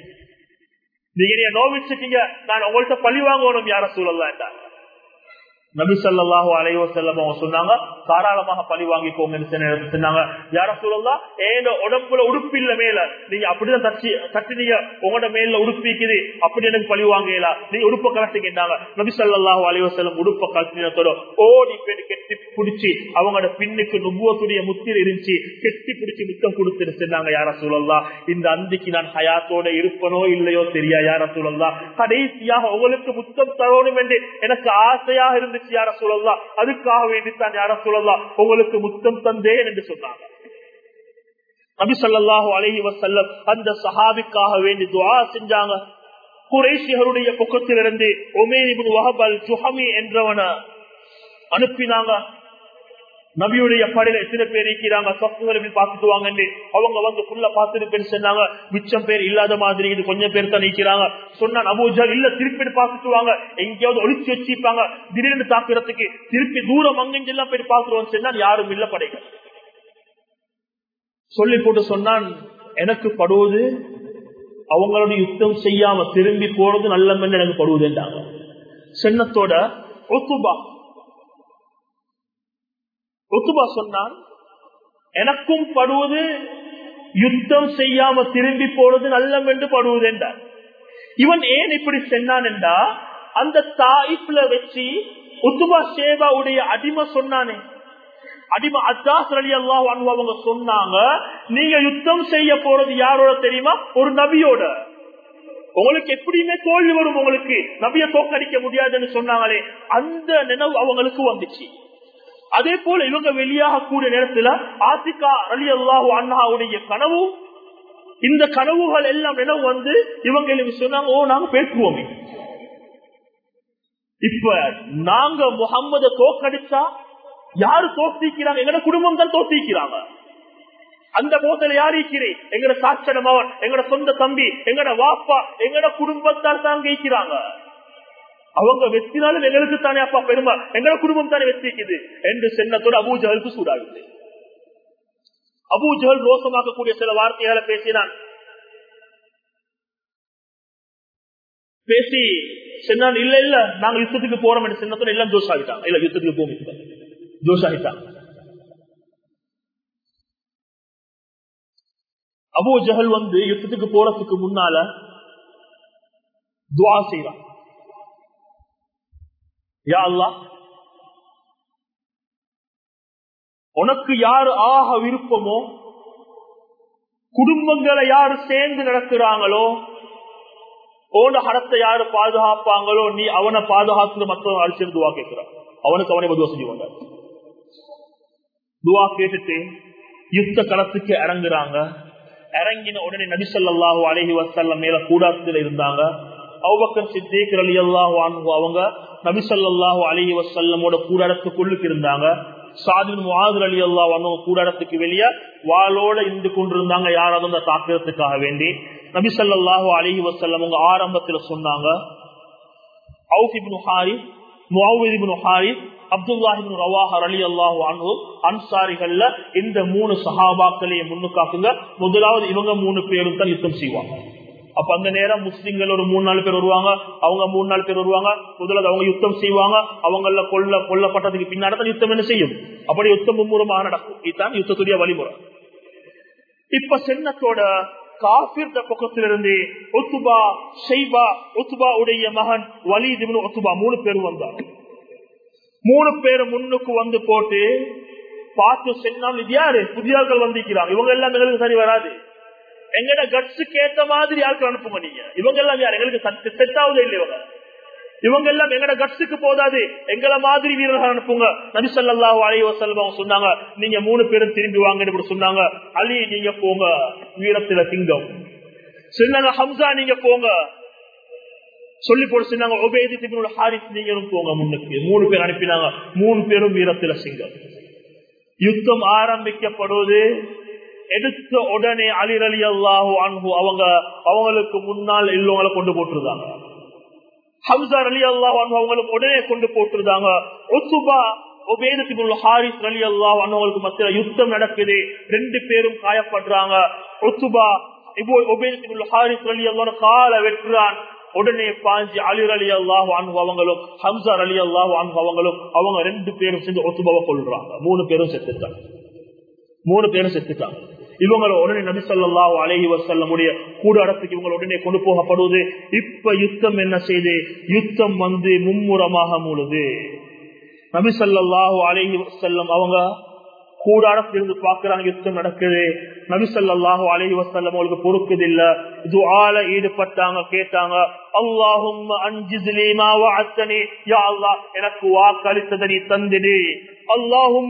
Speaker 1: நீங்க நீங்க நோவிச்சிட்டீங்க நான் உங்கள்கிட்ட பழி வாங்கணும் யார சூழல்லா நபி ஸல்லல்லாஹு அலைஹி வஸல்லம் அவங்க சொன்னாங்க தாராளமாக பழி வாங்கிக்கோங்கன்னு சில நேரத்துல சொன்னாங்க யார சொல்லலாம் ஏன உடம்புல உடுப்பு இல்ல மேல நீங்க அப்படிதான் தச்சு தட்டுனீங்க உங்களோட மேல உடுப்பிக்குது அப்படி எனக்கு பழி வாங்கலாம் நீங்க உடுப்ப கலட்டுக்கிட்டாங்க நபி ஸல்லல்லாஹு அலைஹி வஸல்லம் உடுப்ப கலட்டினத்தோட ஓடி போய் கெட்டி பிடிச்சி அவங்களோட பின்னுக்கு நுபுவத்துடைய முத்திர இருந்துச்சு கெட்டி பிடிச்சி முத்தம் கொடுத்துட்டு சொன்னாங்க யார சொல்லலாம் இந்த அந்திக்கு நான் ஹயாத்தோட இருப்பனோ இல்லையோ தெரியா யார சொல்லலாம் கடைசியாக உங்களுக்கு முத்தம் தரணும் என்று எனக்கு ஆசையாக இருந்துச்சு யார சொல்லலாம் அதுக்காக வேண்டித்தான் யார சொல்லலாம் உங்களுக்கு முத்தம் தந்தேன் என்று சொன்னாங்க நபி ஸல்லல்லாஹு அலைஹி வஸல்லம் அந்த சஹாபிக்காக வேண்டி துஆ செஞ்சாங்க குறைஷியருடைய பக்கத்திலிருந்து உமேர் இப்னு வஹப் அல் ஜுஹமி என்றவன அனுப்பினாங்க நபியுடைய படையில எத்தனை பேர் இருக்கிறாங்க சொப்புகளை பார்த்துட்டு வாங்கன்னு அவங்க வந்து ஃபுல்லா பார்த்துட்டு பேர் சொன்னாங்க மிச்சம் பேர் இல்லாத மாதிரி இது கொஞ்சம் பேர் தான் நிக்கிறாங்க சொன்னா அபூஜா இல்ல திருப்பி பார்த்துட்டு வாங்க எங்கேயாவது ஒளிச்சு வச்சிருப்பாங்க திடீர்னு தாக்குறதுக்கு திருப்பி தூரம் அங்கெல்லாம் போய் பார்த்துருவோம் சொன்னா யாரும் இல்ல படைகள் சொல்லி போட்டு சொன்னான் எனக்கு படுவது அவங்களோட யுத்தம் செய்யாம திரும்பி போறது நல்ல மண் எனக்கு படுவதுன்றாங்க சின்னத்தோட ஒத்துபா ஒத்துபா சொன்னான் எனக்கும் படுவது யுத்தம் செய்யாம திரும்பி போறது நல்லம் என்று படுவது என்றார் இவன் ஏன் இப்படி சென்னான் என்றா அந்த தாய்ப்புல வச்சு உத்துபா சேவாவுடைய அடிமை சொன்னானே அடிமை அத்தாஸ் அலி அல்லாஹ் அவங்க சொன்னாங்க நீங்க யுத்தம் செய்ய போறது யாரோட தெரியுமா ஒரு நபியோட உங்களுக்கு எப்படியுமே தோல்வி வரும் உங்களுக்கு நபிய தோக்கடிக்க முடியாதுன்னு சொன்னாங்களே அந்த நினைவு அவங்களுக்கு வந்துச்சு அதே போல இவங்க வெளியாக கூடிய நேரத்துல ஆசிகா அலி அல்லாஹூ அண்ணாவுடைய கனவு இந்த கனவுகள் எல்லாம் நினைவு வந்து இவங்க சொன்னாங்க ஓ நாங்க பேசுவோமே இப்ப நாங்க முகம்மத தோக்கடிச்சா யாரு தோத்திக்கிறாங்க எங்கட குடும்பம் தான் தோத்திக்கிறாங்க அந்த போதல யார் இருக்கிறேன் எங்கட சாட்சட மகன் எங்கட சொந்த தம்பி எங்கட வாப்பா எங்கட குடும்பத்தால் தான் கேட்கிறாங்க அவங்க வெற்றினாலும் எங்களுக்கு தானே அப்பா பெருமை எங்களோட குடும்பம் தானே வெற்றிக்குது என்று சென்னத்தோடு அபூஜலுக்கு சூடாகுது அபூஜல் ரோசமாக்கக்கூடிய சில வார்த்தைகளை பேசினான் பேசி சொன்னான் இல்ல இல்ல நாங்க யுத்தத்துக்கு போறோம் என்று சின்னத்தோட எல்லாம் ஜோஷ் ஆகிட்டாங்க இல்ல யுத்தத்துக்கு போகும் ஜோஷ் ஆகிட்டாங்க அபூ ஜஹல் வந்து யுத்தத்துக்கு போறதுக்கு முன்னால துவா செய்வான் யா அல்லா உனக்கு யாரு ஆக விருப்பமோ குடும்பங்களை யாரு சேர்ந்து நடக்கிறாங்களோ ஓன ஹரத்தை யாரு பாதுகாப்பாங்களோ நீ அவனை பாதுகாத்து மற்றவன் அடிச்சு துவா கேட்கிறான் அவனுக்கு அவனை துவா செஞ்சுவாங்க துவா கேட்டுட்டு யுத்த களத்துக்கு இறங்குறாங்க இறங்கின உடனே நபிசல்லாஹு அலஹி வசல்லம் மேல கூடாரத்தில் இருந்தாங்க அவுபக்கர் சித்திக் அலி அல்லாஹு அவங்க நபிசல்லாஹு அலஹி வசல்லமோட கூடாரத்துக்குள்ளுக்கு இருந்தாங்க சாதின் முகாதர் அலி அல்லா வந்தவங்க கூடாரத்துக்கு வெளியே வாளோட இருந்து கொண்டிருந்தாங்க யாராவது அந்த தாக்குறதுக்காக வேண்டி நபிசல்லாஹு அலஹி வசல்லம் அவங்க ஆரம்பத்துல சொன்னாங்க அப்துல்லாஹிபின் ரவாஹர் அலி அல்லாஹு அனு அன்சாரிகள்ல இந்த மூணு சஹாபாக்களையும் முன்னுக்காக்குங்க முதலாவது இவங்க மூணு பேரும் தான் யுத்தம் செய்வாங்க அப்ப அந்த நேரம் முஸ்லிம்கள் ஒரு மூணு நாலு பேர் வருவாங்க அவங்க மூணு நாலு பேர் வருவாங்க முதலாவது அவங்க யுத்தம் செய்வாங்க அவங்கள கொல்ல கொல்லப்பட்டதுக்கு பின்னாடி தான் யுத்தம் என்ன செய்யும் அப்படி யுத்தம் மும்முரமாக நடக்கும் இதுதான் யுத்தத்துடைய வழிமுறை இப்ப சின்னத்தோட காபிர் பக்கத்திலிருந்து ஒத்துபா ஷைபா ஒத்துபா உடைய மகன் வலித் ஒத்துபா மூணு பேரும் வந்தாங்க மூணு பேர் முன்னுக்கு வந்து போட்டு பார்த்து சென்னால் இது யாரு புதியார்கள் வந்திருக்கிறாங்க இவங்க எல்லாம் எங்களுக்கு சரி வராது எங்கட கட்ஸுக்கு ஏத்த மாதிரி யாருக்கு அனுப்புங்க நீங்க இவங்க எல்லாம் யார் எங்களுக்கு செட் ஆகுது இல்லை இவங்க இவங்க எல்லாம் எங்கட கட்ஸுக்கு போதாது எங்களை மாதிரி வீரர்கள் அனுப்புங்க நபி சொல்லா அலைய செல்வம் சொன்னாங்க நீங்க மூணு பேரும் திரும்பி வாங்கன்னு சொன்னாங்க அலி நீங்க போங்க வீரத்துல சிங்கம் சொன்னாங்க ஹம்சா நீங்க போங்க சொல்லி போட்டு சொன்னாங்க ஒபேதி ஹாரிஸ் நீங்களும் போங்க முன்னுக்கு மூணு பேர் அனுப்பினாங்க மூணு பேரும் வீரத்துல சிங்கம் யுத்தம் ஆரம்பிக்கப்படுவது எடுத்த உடனே அலிர் அலி அல்லாஹு அன்பு அவங்க அவங்களுக்கு முன்னால் எல்லோங்களை கொண்டு போட்டிருந்தாங்க ஹம்சார் அலி அல்லாஹ் அவங்களுக்கு உடனே கொண்டு போட்டிருந்தாங்க ஒத்துபா ஹாரிஸ் அலி அல்லாஹ் அவங்களுக்கு மத்திய யுத்தம் நடக்குது ரெண்டு பேரும் காயப்படுறாங்க ஒத்துபா கால வெட்டுறான் உடனே பாஞ்சு அலிர் அலி அல்லாஹ் அவங்களும் ஹம்சார் அலி அல்லாஹ் அவங்களும் அவங்க ரெண்டு பேரும் சேர்ந்து ஒத்துபவ கொள்றாங்க மூணு பேரும் செத்துட்டாங்க மூணு பேரும் செத்துட்டாங்க இவங்களை உடனே நபி சொல்லாஹு அலஹி வசல்லமுடைய கூடாரத்துக்கு இவங்க உடனே கொண்டு போகப்படுவது இப்ப யுத்தம் என்ன செய்து யுத்தம் வந்து மும்முரமாக மூழுது நபி சொல்லாஹு அலஹி வசல்லம் அவங்க கூடாரத்திலிருந்து பாக்குறாங்க யுத்தம் நடக்குது நபிசல்லாஹு அலஹி வசல்லம் அவங்களுக்கு பொறுக்குது இல்ல துஆல ஈடுபட்டாங்க கேட்டாங்க அல்லாஹும் எனக்கு வாக்களித்ததை நீ தந்திடு அல்லாஹும்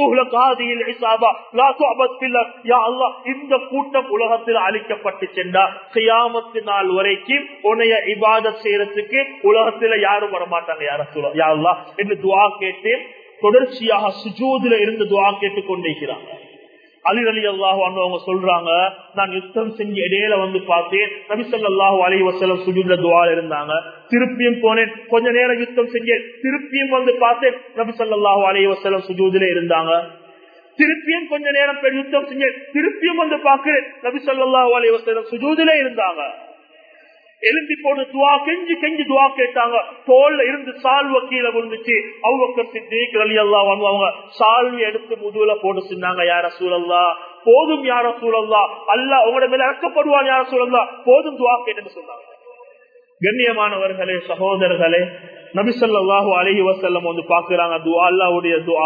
Speaker 1: இந்த கூட்டம் உலகத்தில் அழிக்கப்பட்டு சென்றா கியாமத்து நாள் வரைக்கும் உன்னைய இபாத செய்யறதுக்கு உலகத்துல யாரும் வரமாட்டாங்க யார சொல்ல யாருலா என்று துவா கேட்டு தொடர்ச்சியாக சுஜூதுல இருந்து துவா கேட்டுக் கொண்டிருக்கிறாங்க அலி அலி அல்லாஹு அவங்க சொல்றாங்க நான் யுத்தம் செஞ்சு இடையில வந்து பார்த்தேன் நபிசல்லாஹு அலி வசலம் சுஜூதுல துவால இருந்தாங்க திருப்பியும் போனேன் கொஞ்ச நேரம் யுத்தம் செஞ்சேன் திருப்பியும் வந்து பார்த்தேன் நபிசல்லாஹு அலி வசலம் சுஜூதுல இருந்தாங்க திருப்பியும் கொஞ்ச நேரம் யுத்தம் செஞ்சேன் திருப்பியும் வந்து பார்க்கிறேன் நபிசல்லாஹு அலி வசலம் சுஜூதுல இருந்தாங்க எழுந்தி போன துவா கெஞ்சி கெஞ்சி துவா கேட்டாங்க தோல்ல இருந்து சால்வ கீழே விழுந்துச்சு அவங்க சித்திக் அலி அல்லா அவங்க சால்வி எடுத்து முதுகுல போட்டு சொன்னாங்க யார சூழல்லா போதும் யார சூழல்லா அல்ல உங்களோட மேல இறக்கப்படுவான் யார சூழல்லா போதும் துவா கேட்டு சொன்னாங்க கண்ணியமானவர்களே சகோதரர்களே நபிசல்லாஹு அலஹி வசல்லம் வந்து பாக்குறாங்க துவா அல்லாவுடைய துவா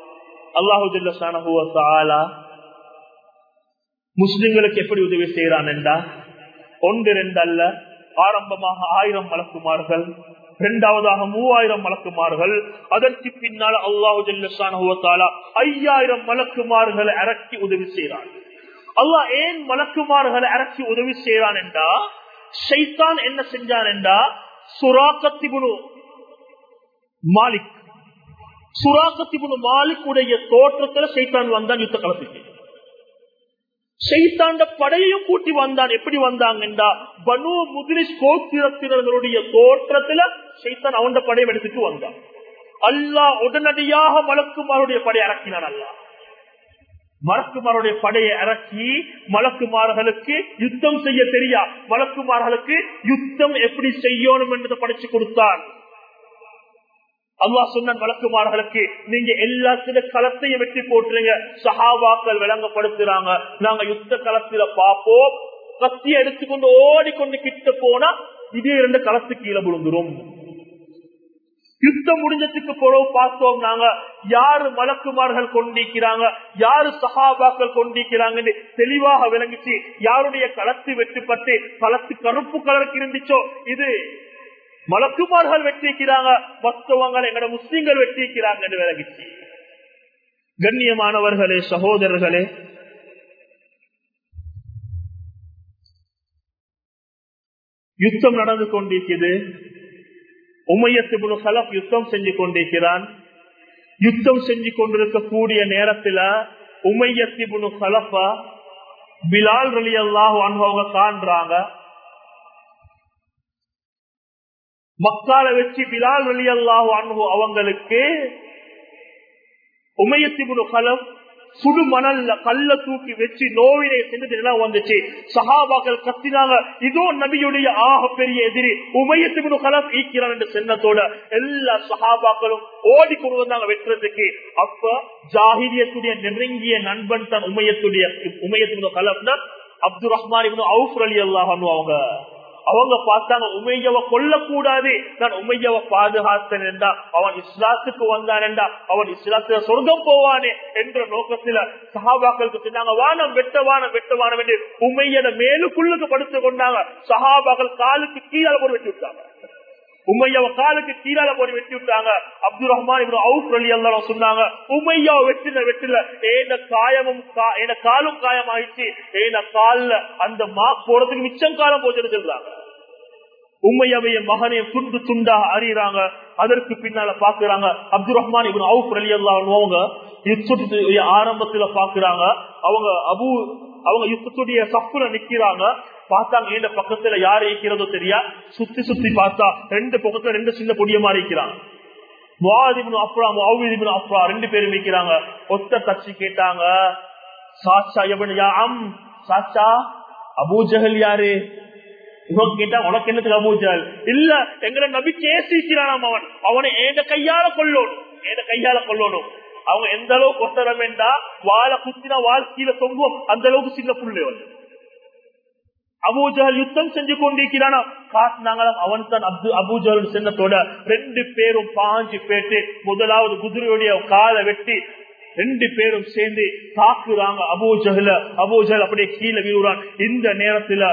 Speaker 1: அல்லாஹு முஸ்லிம்களுக்கு எப்படி உதவி செய்யறான் என்றா ஒன்று ரெண்டு அல்ல ஆரம்பமாக ஆயிரம் மலக்குமார்கள் இரண்டாவதாக மூவாயிரம் மலக்குமார்கள் அதற்கு பின்னால் அல்லாஹு ஜல்ல ஐயாயிரம் மலக்குமார்களை அரக்கி உதவி செய்கிறான் அல்லாஹ் ஏன் மலக்குமார்களை அரக்கி உதவி செய்யறான் என்றா ஷைத்தான் என்ன செஞ்சான் என்றா சுராக்கத்திபுனு மாலிக் சுராக்கத்திபுனு மாலிக் உடைய தோற்றத்துல சைத்தான் வந்தான் யுத்த களத்துக்கு செய்தாண்ட படையையும் கூட்டி வந்தான் எப்படி வந்தாங்கன்றா பனு முதிரிஷ் கோத்திரத்தினர்களுடைய தோற்றத்துல செய்தான் அவன் படையை எடுத்துட்டு வந்தான் அல்லாஹ் உடனடியாக மலக்குமாருடைய படை இறக்கினான் அல்லா மலக்குமாருடைய படையை இறக்கி மலக்குமார்களுக்கு யுத்தம் செய்ய தெரியா மலக்குமார்களுக்கு யுத்தம் எப்படி செய்யணும் என்றதை படைச்சு கொடுத்தான் அல்லா சொன்ன வழக்குமார்களுக்கு நீங்க எல்லாத்துல களத்தையும் வெட்டி போட்டுருங்க சஹாபாக்கள் விளங்கப்படுத்துறாங்க நாங்க யுத்த களத்துல பார்ப்போம் கத்திய எடுத்துக்கொண்டு ஓடிக்கொண்டு கிட்ட போனா இதே ரெண்டு களத்து கீழே விழுந்துரும் யுத்தம் முடிஞ்சதுக்கு பிறகு பார்த்தோம் நாங்க யாரு மலக்குமார்கள் கொண்டிருக்கிறாங்க யாரு சகாபாக்கள் கொண்டிருக்கிறாங்க தெளிவாக விளங்கிச்சு யாருடைய களத்து வெட்டுப்பட்டு களத்து கருப்பு கலருக்கு இருந்துச்சோ இது மலக்குமார்கள் வெட்டிக்கிறாங்க மற்றவங்க எங்கட முஸ்லீம்கள் வெட்டிக்கிறாங்க விலகிச்சு கண்ணியமானவர்களே சகோதரர்களே யுத்தம் நடந்து கொண்டிருக்கிறது உமையத்து முழு கலப் யுத்தம் செஞ்சு கொண்டிருக்கிறான் யுத்தம் செஞ்சு கொண்டிருக்கக்கூடிய நேரத்துல உமையத்தி முழு கலப்பா பிலால் ரலி அல்லாஹ் அவங்க காண்றாங்க மக்கால வச்சு பிலால் அலி அல்லாஹு அன்பு அவங்களுக்கு உமையத்திபுரு கலம் சுடு மணல்ல கல்ல தூக்கி வச்சு நோவினை செஞ்சது வந்துச்சு சஹாபாக்கள் கத்தினாங்க இதோ நபியுடைய ஆக பெரிய எதிரி உமையத்திபுரு கலம் ஈக்கிறான் என்று சென்னத்தோட எல்லா சஹாபாக்களும் ஓடி கொண்டு வந்தாங்க வெட்டுறதுக்கு அப்ப ஜாகிரியத்துடைய நெருங்கிய நண்பன் தான் உமையத்துடைய உமையத்திபுரு கலம்னா அப்துல் ரஹ்மான் அவுஃப் அலி அல்லாஹ் அவங்க அவங்க பார்த்தாங்க உமையவ கொல்லக்கூடாது நான் உமையவ பாதுகாத்தன் என்றா அவன் இஸ்லாத்துக்கு வந்தான் என்றா அவன் இஸ்லாத்துல சொர்க்கம் போவானே என்ற நோக்கத்துல சஹாபாக்களுக்கு சொன்னாங்க வானம் வெட்ட வானம் வெட்ட வானம் என்று உமையட மேலுக்குள்ளுக்கு படுத்து கொண்டாங்க சஹாபாக்கள் காலுக்கு கீழே போய் வெட்டி விட்டாங்க உமையாவ காலுக்கு கீழால போய் வெட்டி விட்டாங்க அப்துல் ரஹ்மான் அவுஃப் அலி எல்லாம் சொன்னாங்க உமையாவ வெட்டில வெட்டில ஏன காயமும் ஏன காலும் காயம் ஆயிடுச்சு ஏன கால்ல அந்த மா போறதுக்கு மிச்சம் காலம் போச்சுன்னு சொல்றாங்க உண்மையவைய மகனை துண்டு துண்டாக அறியறாங்க அதற்கு பின்னால பாக்குறாங்க அப்துல் ரஹ்மான் இவன் அவுஃப் அலி அவங்க யுத்தத்துடைய ஆரம்பத்துல பாக்குறாங்க அவங்க அபு அவங்க யுத்தத்துடைய சப்புல நிக்கிறாங்க பார்த்தாங்க இந்த பக்கத்துல யாரு இருக்கிறதோ தெரியா சுத்தி சுத்தி பார்த்தா ரெண்டு பக்கத்துல ரெண்டு சின்ன பொடிய மாதிரி இருக்கிறாங்க அப்ரா மௌவிதிபின் அப்ரா ரெண்டு பேரும் வைக்கிறாங்க ஒத்த கட்சி கேட்டாங்க சாச்சா எவன் யா அம் சாச்சா அபூஜகல் யாரு இவன் கேட்டா உனக்கு என்னத்துக்கு அபூஜால் இல்ல எங்களை நபி கேசிக்கிறான் அவன் அவனை ஏத கையால கொள்ளணும் ஏத கையால கொள்ளணும் அவங்க எந்த அளவுக்கு ஒத்தரம் வேண்டா வாழை குத்தினா வாழ்க்கையில தொங்குவோம் அந்த அளவுக்கு சின்ன புள்ளை வந்து அபூஜஹல் யுத்தம் செஞ்சு கொண்டிருக்கிறானா காட்டினாங்களா அவன் தான் அப்து அபூஜஹல் சின்னத்தோட ரெண்டு பேரும் பாஞ்சு பேட்டு முதலாவது குதிரையுடைய காலை வெட்டி ரெண்டு பேரும் சேர்ந்து தாக்குறாங்க அபூஜஹல அபூஜஹல் அப்படியே கீழே வீழுறான் இந்த நேரத்துல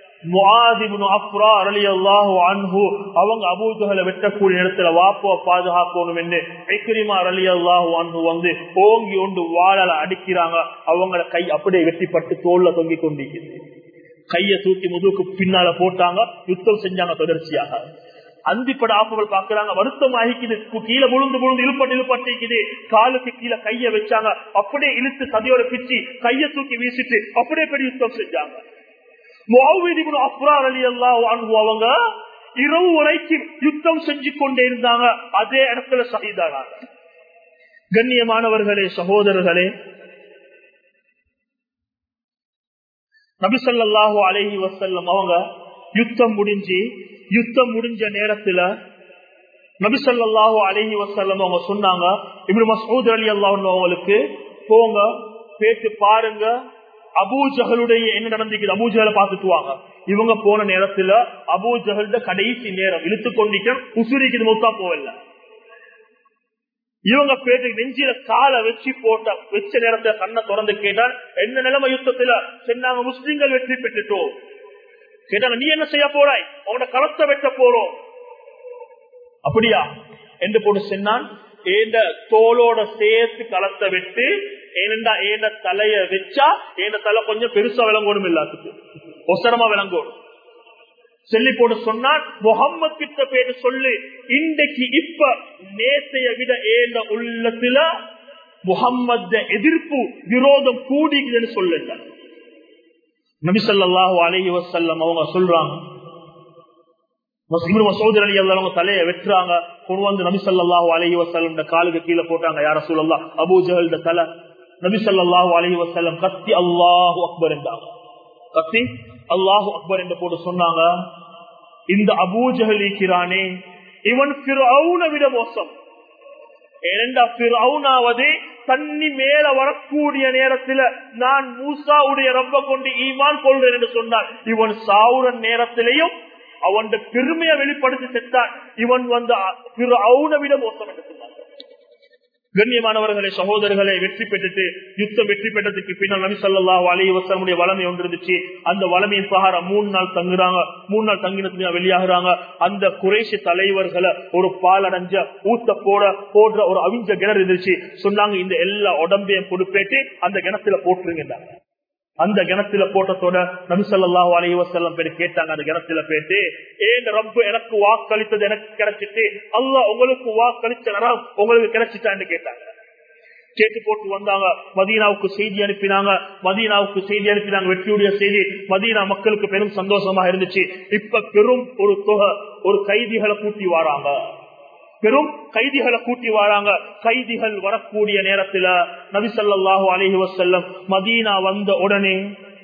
Speaker 1: அவங்க அபூஜகலை வெட்டக்கூடிய இடத்துல வாப்ப பாதுகாக்கணும் என்று ஐக்கிரிமா அலி அல்லாஹு அன்பு வந்து ஓங்கி ஒன்று வாழல அடிக்கிறாங்க அவங்கள கை அப்படியே வெட்டிப்பட்டு தோல்ல தொங்கி கொண்டிருக்கிறது கைய தூக்கி முதுகுக்கு பின்னால போட்டாங்க யுத்தம் செஞ்சாங்க தொடர்ச்சியாக அந்திப்பட ஆப்புகள் பாக்குறாங்க வருத்தம் ஆகிக்குது கீழே விழுந்து விழுந்து இழுப்பட்டு இழுப்பட்டிக்குது காலுக்கு கீழே கைய வச்சாங்க அப்படியே இழுத்து சதையோட பிச்சு கைய தூக்கி வீசிட்டு அப்படியே பெரிய யுத்தம் செஞ்சாங்க அவங்க இரவு வரைக்கும் யுத்தம் செஞ்சு கொண்டே இருந்தாங்க அதே இடத்துல சகிதானாங்க கண்ணியமானவர்களே சகோதரர்களே நபிசல்லாஹு அலஹி வசல்லம் அவங்க யுத்தம் முடிஞ்சு யுத்தம் முடிஞ்ச நேரத்துல நபிசல்லாஹு அலஹி வசல்லம் அவங்க சொன்னாங்க இப்படி மசூத் அலி அல்லாஹ் அவங்களுக்கு போங்க பேட்டு பாருங்க அபூஜகளுடைய என்ன நடந்துக்குது அபூஜகளை பார்த்துட்டு வாங்க இவங்க போன நேரத்துல அபூஜகல்ட கடைசி நேரம் இழுத்து கொண்டிக்க உசுரிக்குது மொத்தா போவல இவங்க பேட்டு நெஞ்சில காலை வச்சு போட்ட வச்ச நேரத்துல கண்ணை திறந்து கேட்டால் என்ன நிலைமை யுத்தத்துல சொன்னாங்க முஸ்லிம்கள் வெற்றி பெற்றுட்டோம் கேட்டாங்க நீ என்ன செய்ய போறாய் உங்களோட கரத்தை வெட்ட போறோம் அப்படியா என்று போட்டு சொன்னான் ஏண்ட தோலோட சேர்த்து களத்தை விட்டு ஏனண்டா ஏண்ட தலைய வச்சா ஏண்ட தலை கொஞ்சம் பெருசா விளங்கணும் எல்லாத்துக்கும் ஒசரமா விளங்கணும் சொல்லி போட்டு சொன்னான் முகம்மது கிட்ட பேரு சொல்லு இன்றைக்கு இப்ப நேத்தைய விட ஏண்ட உள்ளத்துல முகம்மத எதிர்ப்பு விரோதம் கூடிக்குதுன்னு சொல்லுங்க நபிசல்லாஹு அலஹி வசல்லம் அவங்க சொல்றாங்க மசூதர் அலி அவங்க தலையை வெட்டுறாங்க கொண்டு வந்து நபிசல்லாஹு அலஹி வசல்லம் காலுக்கு கீழே போட்டாங்க யார சொல்லலாம் அபு ஜஹல் தலை நபிசல்லாஹு அலஹி வசல்லம் கத்தி அல்லாஹு அக்பர் என்றாங்க கத்தி அல்லாஹு அக்பர் என்று போட்டு சொன்னாங்க இந்த அபூஜகல் இருக்கிறானே இவன் விட மோசம் ஏனென்றாவது தண்ணி மேல வரக்கூடிய நேரத்துல நான் மூசாவுடைய ரப்ப கொண்டு ஈமான் கொள்றேன் என்று சொன்னான் இவன் சாவுற நேரத்திலையும் அவன் பெருமையை வெளிப்படுத்தி செத்தான் இவன் வந்து அவுன விட மோசம் என்று சொன்னான் கண்ணியமானவர்களே சகோதரர்களை வெற்றி பெற்றுட்டு யுத்தம் வெற்றி பெற்றதுக்கு பின்னால் நபி சொல்லா அலி வசனுடைய வளமை ஒன்று இருந்துச்சு அந்த வளமையின் பிரகாரம் மூணு நாள் தங்குறாங்க மூணு நாள் தங்கினத்துக்கு வெளியாகிறாங்க அந்த குறைசி தலைவர்களை ஒரு பால் அடைஞ்ச ஊத்த போட போடுற ஒரு அவிஞ்ச கிணறு இருந்துச்சு சொன்னாங்க இந்த எல்லா உடம்பையும் பொறுப்பேற்று அந்த கிணத்துல போட்டுருங்க அந்த கிணத்துல போட்டதோட நபிசல்லாஹு அலைஹி வசல்லம் பேர் கேட்டாங்க அந்த கிணத்துல போயிட்டு ஏன் ரப்பு எனக்கு வாக்களித்தது எனக்கு கிடைச்சிட்டு அல்லாஹ் உங்களுக்கு வாக்களிச்ச நரம் உங்களுக்கு கிடைச்சிட்டான்னு கேட்டாங்க கேட்டு போட்டு வந்தாங்க மதீனாவுக்கு செய்தி அனுப்பினாங்க மதீனாவுக்கு செய்தி அனுப்பினாங்க வெற்றியுடைய செய்தி மதீனா மக்களுக்கு பெரும் சந்தோஷமா இருந்துச்சு இப்ப பெரும் ஒரு தொகை ஒரு கைதிகளை கூட்டி வராங்க பெரும் கைதிகளை கூட்டி வராங்க கைதிகள் வரக்கூடிய நேரத்துல நபிசல்லாஹு அலஹி வசல்லம் மதீனா வந்த உடனே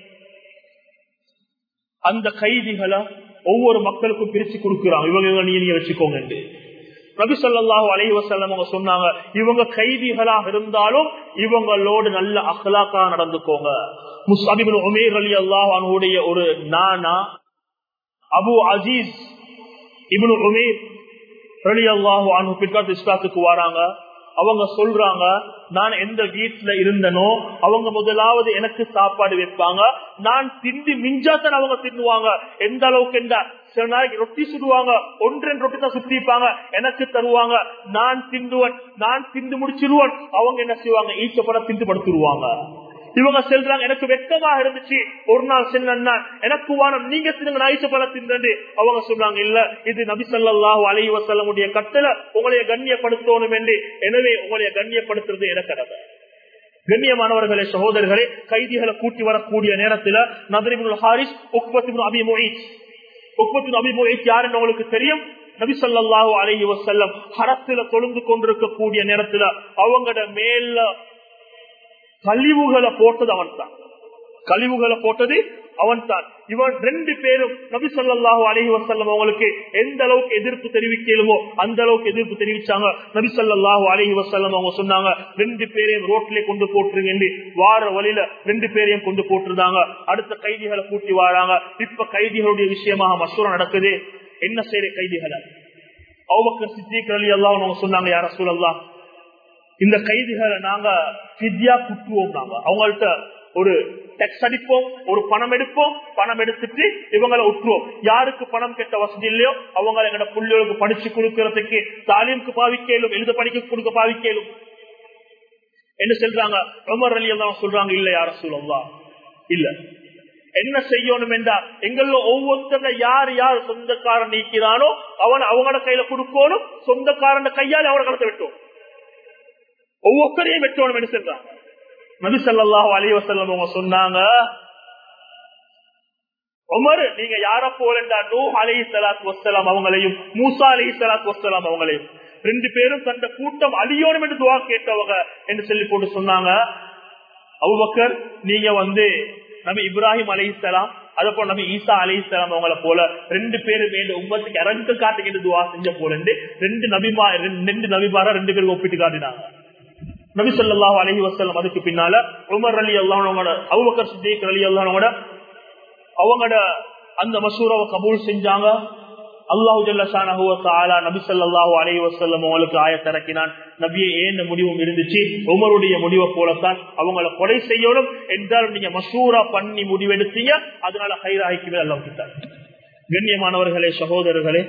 Speaker 1: அந்த கைதிகளை ஒவ்வொரு மக்களுக்கும் பிரிச்சு கொடுக்கிறாங்க இவங்க நீங்க வச்சுக்கோங்க நபி சொல்லாஹு அலஹி வசல்லம் அவங்க சொன்னாங்க இவங்க கைதிகளாக இருந்தாலும் இவங்களோடு நல்ல அகலாக்கா நடந்துக்கோங்க முஸ்அபிபின் உமேர் அலி அல்லாஹ் அவனுடைய ஒரு நானா அபு அஜீஸ் இப்னு உமேர் ரலி அல்லாஹு அனு பிற்காத்து இஸ்லாத்துக்கு வராங்க அவங்க சொல்றாங்க நான் எந்த வீட்டுல இருந்தனோ அவங்க முதலாவது எனக்கு சாப்பாடு வைப்பாங்க நான் திண்டி மிஞ்சாத்தான் அவங்க தின்னுவாங்க எந்த அளவுக்கு எந்த சில நாளைக்கு ரொட்டி சுடுவாங்க ஒன்றெண்டு ரொட்டி தான் சுத்திப்பாங்க எனக்கு தருவாங்க நான் திண்டுவன் நான் திண்டு முடிச்சிருவன் அவங்க என்ன செய்வாங்க ஈச்சப்பட திண்டு படுத்துருவாங்க இவங்க செல்றாங்க எனக்கு வெக்கமாக இருந்துச்சு ஒரு நாள் சென்னா எனக்கு வானம் நீங்க தின்னுங்க நான் ஈச்சப்பட தின்னு அவங்க சொல்றாங்க இல்ல இது நபி சொல்லாஹு அலைஹி வசல்லமுடைய கட்டளை உங்களைய கண்ணியப்படுத்தணும் என்று எனவே உங்களைய கண்ணியப்படுத்துறது எனக்கு கடமை கண்ணியமானவர்களே சகோதரர்களே கைதிகளை கூட்டி வரக்கூடிய நேரத்துல நதரிபுல் ஹாரிஸ் உக்பத்தின் அபி மொய்த் உக்பத்தின் அபி மொய்த் யாருன்னு உங்களுக்கு தெரியும் நபி சொல்லாஹு அலைஹி வசல்லம் ஹரத்துல தொழுந்து கொண்டிருக்கக்கூடிய நேரத்துல அவங்களோட மேல கழிவுகளை போட்டது அவன் தான் கழிவுகளை போட்டது அவன் தான் இவன் ரெண்டு பேரும் நபி சொல்லாஹு அலஹி வசல்லம் அவங்களுக்கு எந்த அளவுக்கு எதிர்ப்பு தெரிவிக்கலுமோ அந்த அளவுக்கு எதிர்ப்பு தெரிவிச்சாங்க நபி சொல்லாஹு அலஹி வசல்லம் அவங்க சொன்னாங்க ரெண்டு பேரையும் ரோட்ல கொண்டு போட்டுருங்க வார வழியில ரெண்டு பேரையும் கொண்டு போட்டிருந்தாங்க அடுத்த கைதிகளை கூட்டி வராங்க இப்ப கைதிகளுடைய விஷயமாக மசூரம் நடக்குது என்ன செய்யற கைதிகளை அவங்க சித்திக் அலி எல்லாம் அவங்க சொன்னாங்க யார சூழல்லாம் இந்த கைதிகளை நாங்க வித்யா குட்டுவோம் நாங்க அவங்கள்ட்ட ஒரு டெக்ஸ் அடிப்போம் ஒரு பணம் எடுப்போம் பணம் எடுத்துட்டு இவங்களை விட்டுருவோம் யாருக்கு பணம் கெட்ட வசதி இல்லையோ அவங்க எங்கட புள்ளிகளுக்கு படிச்சு கொடுக்கறதுக்கு தாலீமுக்கு பாவிக்கலும் எழுத படிக்க கொடுக்க பாவிக்கலும் என்ன சொல்றாங்க உமர் அலி எல்லாம் சொல்றாங்க இல்ல யார சூழல்லா இல்ல என்ன செய்யணும் என்றா எங்கள ஒவ்வொருத்தங்க யார் யார் சொந்தக்காரன் நீக்கிறானோ அவன் அவங்களோட கையில கொடுக்கணும் சொந்தக்காரன் கையால் அவனை கலத்த விட்டோம் ஒவ்வொருத்தரையும் வெட்டணும் என்று சொல்றாங்க நபி சல்லாஹூ அலி வசல்லம் அவங்க சொன்னாங்க உமர் நீங்க யார போலண்டா நூ அலி சலாத் வசலாம் அவங்களையும் மூசா அலி சலாத் வசலாம் அவங்களையும் ரெண்டு பேரும் தந்த கூட்டம் அழியோடும் என்று துவா கேட்டவங்க என்று சொல்லி போட்டு சொன்னாங்க அவுபக்கர் நீங்க வந்து நம்ம இப்ராஹிம் அலி இஸ்லாம் அதே போல நம்ம ஈசா அலி இஸ்லாம் அவங்கள போல ரெண்டு பேரும் வேண்டு உம்மத்துக்கு இறங்க காட்டுக்கிட்டு துவா செஞ்ச போல ரெண்டு நபிமா ரெண்டு நபிமாரா ரெண்டு பேரும் ஒப்பிட்டு காட்டினாங்க நபி சொல்லாஹு அலஹி வசல்லம் அதுக்கு பின்னால உமர் அலி அல்லாஹோட அவுபக்கர் சித்திக் அலி அல்லாஹோட அவங்களோட அந்த மசூராவை கபூல் செஞ்சாங்க அல்லாஹு ஜல்லாஹால நபி சொல்லாஹு அலஹி வசல்லம் அவங்களுக்கு ஆயத்திறக்கினான் நபியை ஏன் முடிவும் இருந்துச்சு உமருடைய முடிவை போலத்தான் அவங்களை கொலை செய்யணும் என்றால் நீங்க மசூரா பண்ணி முடிவெடுத்தீங்க அதனால ஹைராய்க்குமே அல்லாஹ் கிட்டார் கண்ணியமானவர்களே சகோதரர்களே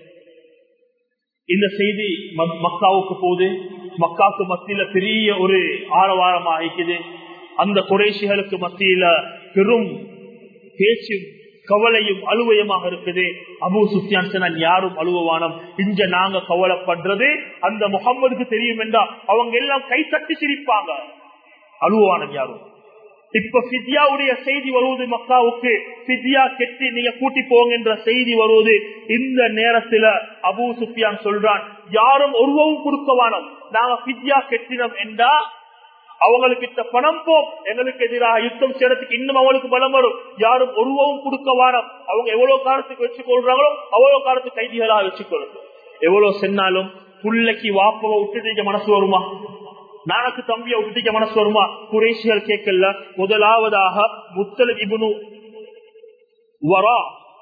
Speaker 1: இந்த செய்தி மக்காவுக்கு போகுது மக்காவுக்கு மத்தியில பெரிய ஒரு ஆரவாரம் ஆகிக்குது அந்த குறைசிகளுக்கு மத்தியில பெரும் பேச்சும் கவலையும் அலுவயமாக இருக்குது அபு சுஃபியான் சொன்னான் யாரும் அலுவவானம் இங்க நாங்க கவலைப்படுறது அந்த முகம்மதுக்கு தெரியும் என்றா அவங்க எல்லாம் கை தட்டி சிரிப்பாங்க அலுவவானம் யாரும் இப்ப பித்யாவுடைய செய்தி வருவது மக்காவுக்கு பித்யா கெட்டி நீங்க கூட்டி போங்க என்ற செய்தி வருவது இந்த நேரத்துல அபு சுஃபியான் சொல்றான் யாரும் ஒருவவும் கொடுக்கவானோம் நாங்க பித்யா கெட்டினோம் என்றா அவங்களுக்கு பணம் போம் எங்களுக்கு எதிராக யுத்தம் செய்யறதுக்கு இன்னும் அவங்களுக்கு பலம் வரும் யாரும் ஒருவவும் கொடுக்க வாரம் அவங்க எவ்வளவு காலத்துக்கு வச்சுக்கொள்றாங்களோ அவ்வளவு காலத்துக்கு கைதிகளாக வச்சுக்கொள்ளும் எவ்வளவு சென்னாலும் புள்ளைக்கு வாப்பவை விட்டுட்டு மனசு வருமா நானக்கு தம்பியை விட்டுட்டு மனசு வருமா குறைசிகள் கேட்கல முதலாவதாக முத்தல் இபுனு வரா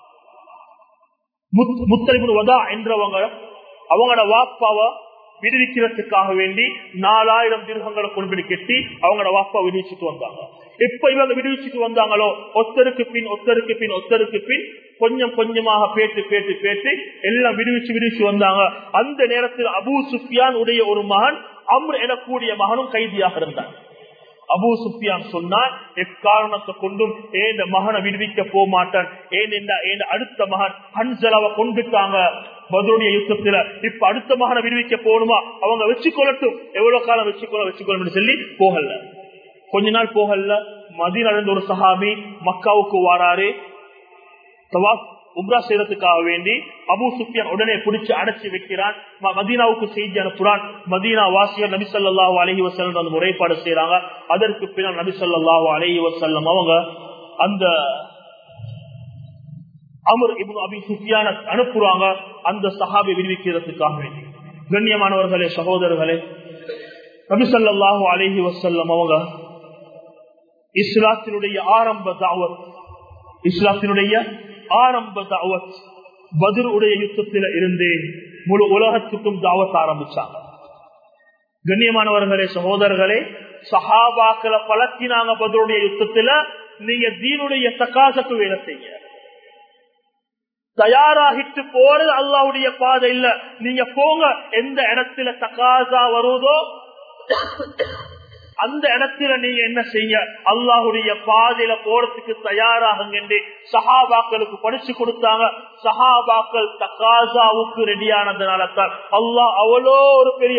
Speaker 1: முத்தலிபுன் வதா என்றவங்க அவங்களோட வாப்பாவை விடுவிக்கிறதுக்காக வேண்டி நாலாயிரம் திருகங்களை கொண்டு கெட்டி அவங்களோட வாப்பா விடுவிச்சுட்டு வந்தாங்க எப்ப இவங்க விடுவிச்சுட்டு வந்தாங்களோ ஒத்தருக்கு பின் ஒத்தருக்கு பின் ஒத்தருக்கு பின் கொஞ்சம் கொஞ்சமாக பேட்டு பேட்டு பேட்டு எல்லாம் விடுவிச்சு விடுவிச்சு வந்தாங்க அந்த நேரத்தில் அபு சுஃபியான் உடைய ஒரு மகன் அம்ர் எனக்கூடிய மகனும் கைதியாக இருந்தான் அபு சுஃபியான் சொன்னான் எக்காரணத்தை கொண்டும் ஏன் மகனை விடுவிக்க போக மாட்டான் ஏன் அடுத்த மகன் ஹன்சலாவை கொண்டுட்டாங்க பதிலுடைய யுத்தத்துல இப்ப அடுத்த மகனை விடுவிக்க போகணுமா அவங்க வச்சுக்கொள்ளட்டும் எவ்வளவு காலம் வச்சுக்கொள்ள வச்சுக்கொள்ளும் சொல்லி போகல கொஞ்ச நாள் போகல மதிய நடந்த ஒரு சஹாபி மக்காவுக்கு வாராரு உம்ரா செய்யறதுக்காக வேண்டி அபு சுஃபியான் உடனே பிடிச்சு அடைச்சு வைக்கிறான் மதீனாவுக்கு செய்தி அனுப்புறான் மதீனா வாசியர் நபி சொல்லாஹு அலஹி வசல்லம் அந்த முறைப்பாடு செய்யறாங்க அதற்கு பின்னால் நபி சொல்லாஹு அலஹி வசல்லம் அவங்க அந்த அமர் இபு அபி சுஃபியான அனுப்புறாங்க அந்த சஹாபை விடுவிக்கிறதுக்காக வேண்டி கண்ணியமானவர்களே சகோதரர்களே நபி சொல்லாஹு அலஹி வசல்லம் அவங்க இஸ்லாத்தினுடைய ஆரம்ப தாவத் இஸ்லாத்தினுடைய ஆரம்ப தாவத் பதில் உடைய யுத்தத்தில இருந்து முழு உலகத்துக்கும் தாவத் ஆரம்பிச்சாங்க கண்ணியமானவர்களே சகோதரர்களே சஹாபாக்களை பழக்கினாங்க பதிலுடைய யுத்தத்துல நீங்க தீனுடைய தக்காசக்கு வேலை செய்ய தயாராகிட்டு போறது அல்லாவுடைய பாதை இல்ல நீங்க போங்க எந்த இடத்துல தக்காசா வருவதோ அந்த இடத்துல நீங்க என்ன செய்ய அல்லாஹுடைய பாதையில போறதுக்கு தயாராகுங்க சஹாபாக்களுக்கு படிச்சு கொடுத்தாங்க சஹாபாக்கள் தக்காசாவுக்கு ரெடியானதுனால தான் அல்லாஹ் அவ்வளோ ஒரு பெரிய